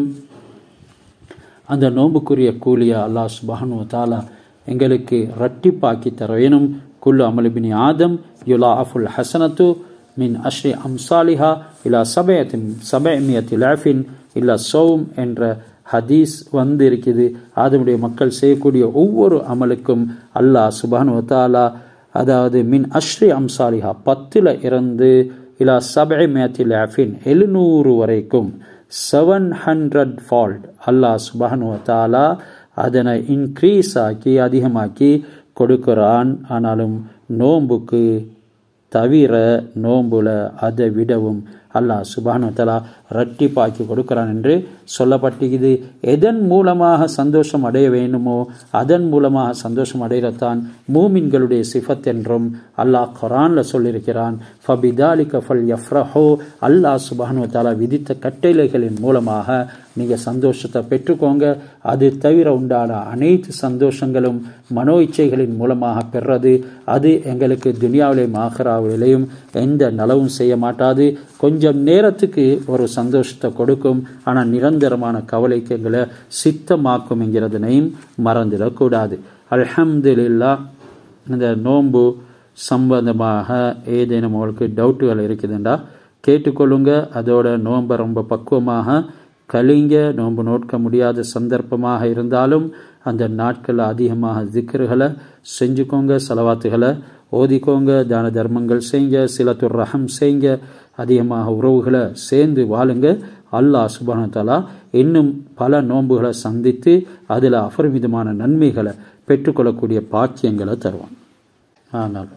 அந்த நோன்புக்குரிய கூலியா அல்லாஹ் சுபானு தாலா எங்களுக்கு ரட்டிப்பாக்கி தர வேணும் குல்லு அமலிபினி ஆதம் யுலா அஃபுல் ஹசனத்து மின் அஷ்ரி அம்சாலிஹா இலா சபயத்தின் சபயமியத்தில் லாஃபின் இல்லா சௌம் என்ற ஹதீஸ் வந்து இருக்குது ஆதமுடைய மக்கள் செய்யக்கூடிய ஒவ்வொரு அமலுக்கும் அல்லாஹ் சுபானு தாலா அதாவது மின் அஷ்ரி அம்சாலிஹா பத்தில் இருந்து இலா சபை மேத்தில் ஆஃபின் எழுநூறு வரைக்கும் செவன் ஹண்ட்ரட் ஃபால்ட் அல்லாஹ் சுபஹனு தாலா அதனை இன்க்ரீஸ் ஆக்கி அதிகமாக்கி கொடுக்கிறான் ஆனாலும் நோம்புக்கு தவிர நோம்புல அதை விடவும் அல்லாஹ் சுபானு தலா ரட்டிப்பாக்கி கொடுக்கிறான் என்று சொல்லப்பட்டிருக்குது எதன் மூலமாக சந்தோஷம் அடைய வேண்டுமோ அதன் மூலமாக சந்தோஷம் அடைகிறத்தான் மூமின்களுடைய சிஃபத் என்றும் அல்லாஹ் குரானில் சொல்லியிருக்கிறான் ஃபபிதாலிக ஃபல் யஃப்ரஹோ அல்லாஹ் சுபானு தாலா விதித்த கட்டளைகளின் மூலமாக நீங்கள் சந்தோஷத்தை பெற்றுக்கோங்க அது தவிர உண்டான அனைத்து சந்தோஷங்களும் மனோ இச்சைகளின் மூலமாக பெறது அது எங்களுக்கு துனியாவிலையும் ஆகராவிலையும் எந்த நலவும் செய்ய மாட்டாது கொஞ்சம் நேரத்துக்கு ஒரு சந்தோஷத்தை கொடுக்கும் ஆனால் நிரந்தரமான கவலைக்கு எங்களை சித்தமாக்கும் என்கிறதனையும் மறந்துடக்கூடாது அல்ஹம்துலில்லா இந்த நோன்பு சம்பந்தமாக ஏதேனும் உங்களுக்கு டவுட்டுகள் இருக்குதுண்டா கேட்டுக்கொள்ளுங்க அதோட நோன்பை ரொம்ப பக்குவமாக கலிங்க நோன்பு நோட்க முடியாத சந்தர்ப்பமாக இருந்தாலும் அந்த நாட்களில் அதிகமாக திக்கர்களை செஞ்சுக்கோங்க செலவாத்துகளை ஓதிக்கோங்க தான தர்மங்கள் செய்யுங்க சிலத்துர் ரகம் செய்யுங்க அதிகமாக உறவுகளை சேர்ந்து வாழுங்க அல்லாஹ் சுபானத்தாலா இன்னும் பல நோன்புகளை சந்தித்து அதில் அபரிமிதமான நன்மைகளை பெற்றுக்கொள்ளக்கூடிய பாக்கியங்களை தருவான் ஆனால்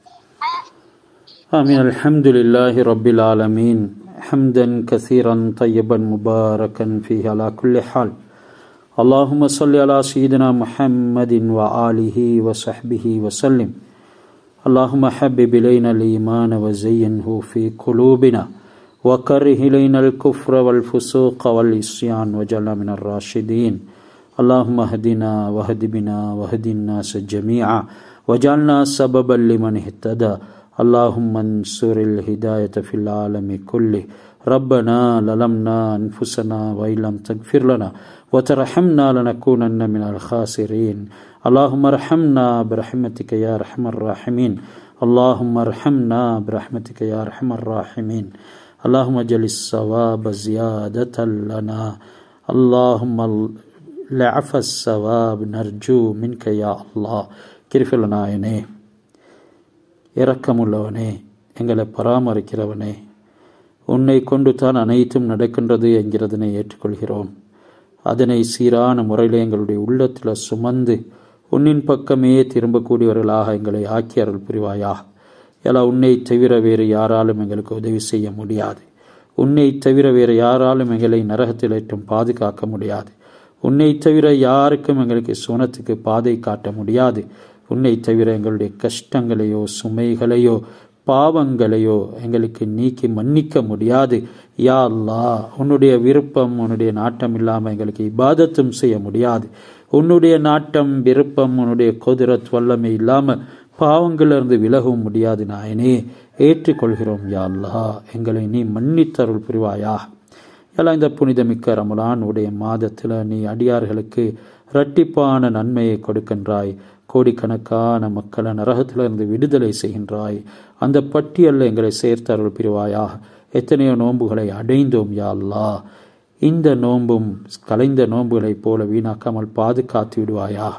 آمين الحمد لله رب العالمين حمدا كثيرا طيبا مباركا فيه على كل حال اللهم صل على سيدنا محمد وآله وصحبه وسلم اللهم حبب إلينا الإيمان وزينه في قلوبنا وكره إلينا الكفر والفسوق والعصيان وجعلنا من الراشدين اللهم اهدنا واهد بنا واهد الناس جميعا وجعلنا سببا لمن اهتدى اللهم انصر الهداية في العالم كله ربنا للمنا أنفسنا وإن لم تغفر لنا وترحمنا لنكونن من الخاسرين اللهم ارحمنا برحمتك يا أرحم الراحمين اللهم ارحمنا برحمتك يا أرحم الراحمين اللهم اجعل الثواب زيادة لنا اللهم لعف الثواب نرجو منك يا الله கிருஃபி நாயனே இரக்கமுள்ளவனே எங்களை பராமரிக்கிறவனே உன்னை கொண்டு தான் அனைத்தும் நடக்கின்றது என்கிறதனை ஏற்றுக்கொள்கிறோம் அதனை சீரான முறையில் எங்களுடைய உள்ளத்தில் சுமந்து உன்னின் பக்கமே திரும்பக்கூடியவர்களாக எங்களை ஆக்கி அருள் புரிவாயா எல்லாம் உன்னை தவிர வேறு யாராலும் எங்களுக்கு உதவி செய்ய முடியாது உன்னை தவிர வேறு யாராலும் எங்களை நரகத்தில் ஏற்றும் பாதுகாக்க முடியாது உன்னை தவிர யாருக்கும் எங்களுக்கு சுனத்துக்கு பாதை காட்ட முடியாது உன்னை தவிர எங்களுடைய கஷ்டங்களையோ சுமைகளையோ பாவங்களையோ எங்களுக்கு நீக்கி மன்னிக்க முடியாது யா அல்லா உன்னுடைய விருப்பம் உன்னுடைய நாட்டம் இல்லாமல் எங்களுக்கு இபாதத்தும் செய்ய முடியாது உன்னுடைய நாட்டம் விருப்பம் உன்னுடைய குதிரத் வல்லமை இல்லாமல் பாவங்களிலிருந்து விலகவும் முடியாது நாயனே ஏற்றுக்கொள்கிறோம் யா அல்லா எங்களை நீ மன்னித்தருள் புரிவாயா எல்லாம் இந்த புனிதமிக்க ரமலான் உடைய மாதத்தில் நீ அடியார்களுக்கு இரட்டிப்பான நன்மையை கொடுக்கின்றாய் கோடிக்கணக்கான மக்களை நரகத்திலிருந்து விடுதலை செய்கின்றாய் அந்த பட்டியலில் எங்களை சேர்த்தருள் பிரிவாயா எத்தனையோ நோன்புகளை அடைந்தோம் யா அல்லா இந்த நோன்பும் கலைந்த நோன்புகளைப் போல வீணாக்காமல் பாதுகாத்து விடுவாயாக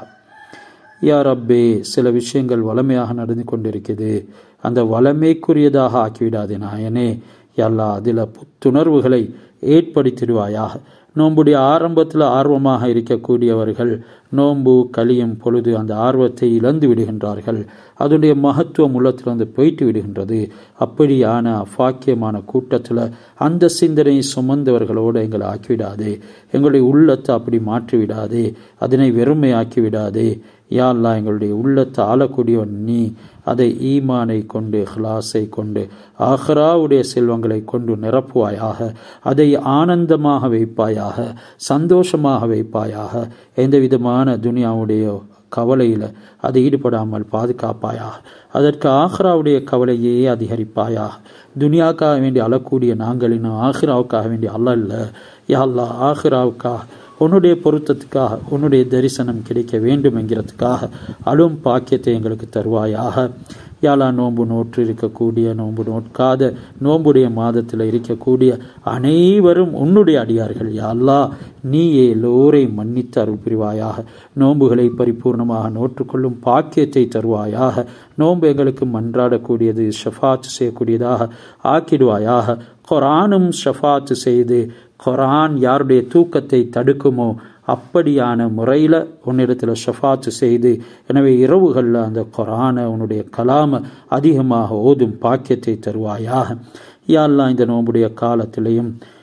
யா ரப்பே சில விஷயங்கள் வளமையாக நடந்து கொண்டிருக்குது அந்த வளமைக்குரியதாக ஆக்கிவிடாதே நாயனே எல்லா அதில் புத்துணர்வுகளை ஏற்படுத்திடுவாயாக நோன்புடைய ஆரம்பத்தில் ஆர்வமாக இருக்கக்கூடியவர்கள் நோன்பு கலியும் பொழுது அந்த ஆர்வத்தை இழந்து விடுகின்றார்கள் அதனுடைய மகத்துவம் உள்ளத்திலிருந்து போயிட்டு விடுகின்றது அப்படியான அப்பாக்கியமான கூட்டத்தில் அந்த சிந்தனையை சுமந்தவர்களோடு எங்களை ஆக்கிவிடாதே எங்களுடைய உள்ளத்தை அப்படி மாற்றிவிடாதே அதனை வெறுமையாக்கி விடாதே யாழ்லா எங்களுடைய உள்ளத்தை ஆளக்கூடியவன் நீ அதை ஈமானை கொண்டு ஹ்லாஸை கொண்டு ஆஹ்ராவுடைய செல்வங்களை கொண்டு நிரப்புவாயாக அதை ஆனந்தமாக வைப்பாயாக சந்தோஷமாக வைப்பாயாக எந்த விதமான துனியாவுடைய கவலையில் அது ஈடுபடாமல் பாதுகாப்பாயாக அதற்கு ஆஹ்ராவுடைய கவலையே அதிகரிப்பாயாக துனியாவுக்காக வேண்டி அழக்கூடிய நாங்கள் இன்னும் ஆஹ்ராவுக்காக வேண்டி அல்ல இல்லை யாழ்லா ஆஹ்ராவுக்காக உன்னுடைய பொருத்தத்துக்காக உன்னுடைய தரிசனம் கிடைக்க வேண்டும் என்கிறதுக்காக அழும் பாக்கியத்தை எங்களுக்கு தருவாயாக யாழா நோன்பு நோற்று இருக்கக்கூடிய நோன்பு நோட்காத நோன்புடைய மாதத்தில் இருக்கக்கூடிய அனைவரும் உன்னுடைய அடியார்கள் யாழ்லா நீயே எல்லோரை மன்னித்து அருள் புரிவாயாக நோன்புகளை பரிபூர்ணமாக நோற்றுக்கொள்ளும் பாக்கியத்தை தருவாயாக நோன்பு எங்களுக்கு மன்றாடக்கூடியது ஷஃபாத் செய்யக்கூடியதாக ஆக்கிடுவாயாக கொரானும் ஷஃபாத் செய்து கொரான் யாருடைய தூக்கத்தை தடுக்குமோ அப்படியான முறையில் உன்னிடத்தில் ஷஃபாத்து செய்து எனவே இரவுகளில் அந்த கொரானை உன்னுடைய கலாம அதிகமாக ஓதும் பாக்கியத்தை தருவாயாக யாரெல்லாம் இந்த நோம்புடைய காலத்திலையும்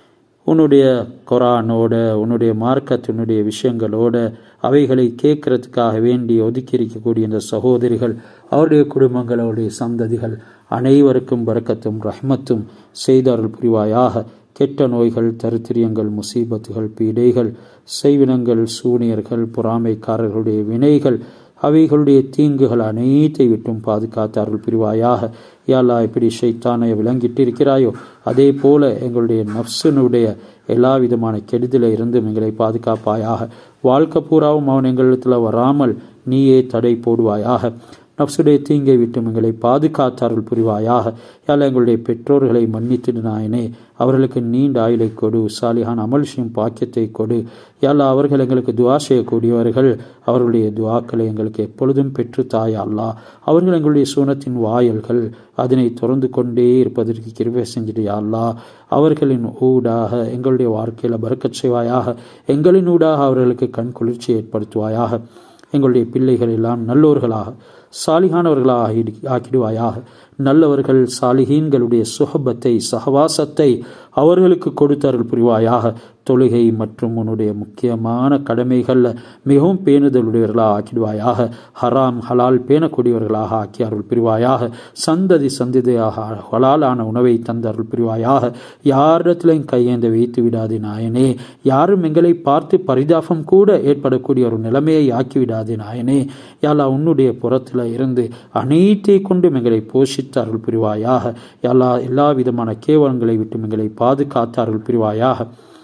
உன்னுடைய குரானோட உன்னுடைய மார்க்கத்தினுடைய விஷயங்களோட அவைகளை கேட்கறதுக்காக வேண்டி ஒதுக்கி இருக்கக்கூடிய இந்த சகோதரிகள் அவருடைய குடும்பங்களுடைய சந்ததிகள் அனைவருக்கும் வரக்கத்தும் ரஹ்மத்தும் செய்தார்கள் புரிவாயாக கெட்ட நோய்கள் தரித்திரியங்கள் முசீபத்துகள் பீடைகள் செய்வினங்கள் சூனியர்கள் பொறாமைக்காரர்களுடைய வினைகள் அவைகளுடைய தீங்குகள் அனைத்தை விட்டும் பாதுகாத்தார்கள் பிரிவாயாக யாலா எப்படி ஷைத்தானை விளங்கிட்டு இருக்கிறாயோ அதே போல எங்களுடைய நப்சனுடைய எல்லா விதமான கெடுதல இருந்தும் எங்களை பாதுகாப்பாயாக வாழ்க்கை பூராவும் அவன் எங்களிடத்தில் வராமல் நீயே தடை போடுவாயாக நப்சுடைய தீங்கை விட்டு எங்களை பாதுகாத்தார்கள் புரிவாயாக யாழ் எங்களுடைய பெற்றோர்களை மன்னித்து நாயனே அவர்களுக்கு நீண்ட ஆயுளை கொடு சாலிஹான் அமல் செய்யும் பாக்கியத்தை கொடு யாழ் அவர்கள் எங்களுக்கு துவா செய்யக்கூடியவர்கள் அவர்களுடைய துவாக்களை எங்களுக்கு எப்பொழுதும் பெற்று தாயா அல்லா அவர்கள் எங்களுடைய சூனத்தின் வாயல்கள் அதனை திறந்து கொண்டே இருப்பதற்கு கிருபை செஞ்சிடியா அல்லா அவர்களின் ஊடாக எங்களுடைய வாழ்க்கையில் பறக்கச் செய்வாயாக எங்களின் ஊடாக அவர்களுக்கு கண் குளிர்ச்சி ஏற்படுத்துவாயாக எங்களுடைய பிள்ளைகள் எல்லாம் நல்லோர்களாக சாலிகானவர்களாக ஆக்கிடுவாயாக நல்லவர்கள் சாலிகீன்களுடைய சுகபத்தை சகவாசத்தை அவர்களுக்கு கொடுத்தார்கள் புரிவாயாக தொழுகை மற்றும் உன்னுடைய முக்கியமான கடமைகளில் மிகவும் பேணுதலுடையவர்களாக ஆக்கிடுவாயாக ஹராம் ஹலால் பேணக்கூடியவர்களாக ஆக்கியார்கள் பிரிவாயாக சந்ததி சந்ததியாக ஹலாலான உணவை தந்தார்கள் பிரிவாயாக யாரிடத்திலையும் கையேந்த வைத்து விடாதே நாயனே யாரும் எங்களை பார்த்து பரிதாபம் கூட ஏற்படக்கூடிய ஒரு நிலைமையை ஆக்கிவிடாதே நாயனே யாலா உன்னுடைய புறத்தில் இருந்து அனைத்தை கொண்டும் எங்களை போஷித்தார்கள் பிரிவாயாக எல்லா எல்லா விதமான கேவலங்களை விட்டு எங்களை பாதுகாத்தார்கள் பிரிவாயாக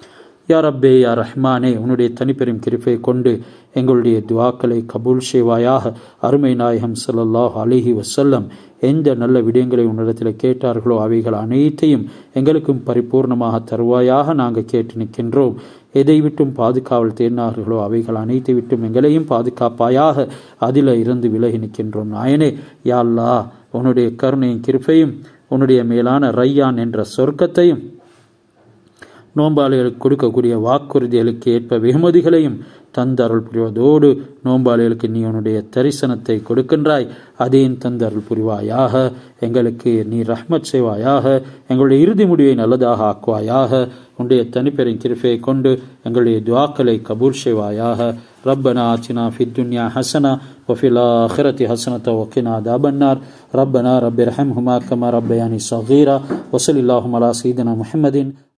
யா ரப்பே யா ரஹ்மானே உன்னுடைய தனிப்பெரும் கிருப்பை கொண்டு எங்களுடைய துவாக்களை கபூல் செய்வாயாக அருமை நாயகம் சல்லாஹ் அலிஹி வசல்லம் எந்த நல்ல விடயங்களை உன்னிடத்தில் கேட்டார்களோ அவைகள் அனைத்தையும் எங்களுக்கும் பரிபூர்ணமாக தருவாயாக நாங்கள் கேட்டு நிற்கின்றோம் எதை விட்டும் பாதுகாவல் தேர்னார்களோ அவைகள் அனைத்தை விட்டும் எங்களையும் பாதுகாப்பாயாக அதில் இருந்து விலகி நிற்கின்றோம் நாயனே யாழ்லா உன்னுடைய கருணையும் கிருப்பையும் உன்னுடைய மேலான ரையான் என்ற சொர்க்கத்தையும் நோம்பாளிகளுக்கு கொடுக்கக்கூடிய வாக்குறுதிகளுக்கு ஏற்ப வெகுமதிகளையும் தந்தருள் புரிவதோடு நோம்பாளிகளுக்கு நீ உன்னுடைய தரிசனத்தை கொடுக்கின்றாய் அதையும் தந்தருள் புரிவாயாக எங்களுக்கு நீ ரஹ்மத் செய்வாயாக எங்களுடைய இறுதி முடிவை நல்லதாக ஆக்குவாயாக உன்னுடைய தனிப்பெரும் கிருப்பையை கொண்டு எங்களுடைய துவாக்களை கபூல் செய்வாயாக ربنا آتنا في الدنيا حسنة وفي الآخرة حسنة وقنا عذاب النار ربنا رب ارحمهما كما ربياني صغيرا وصل اللهم على سيدنا محمد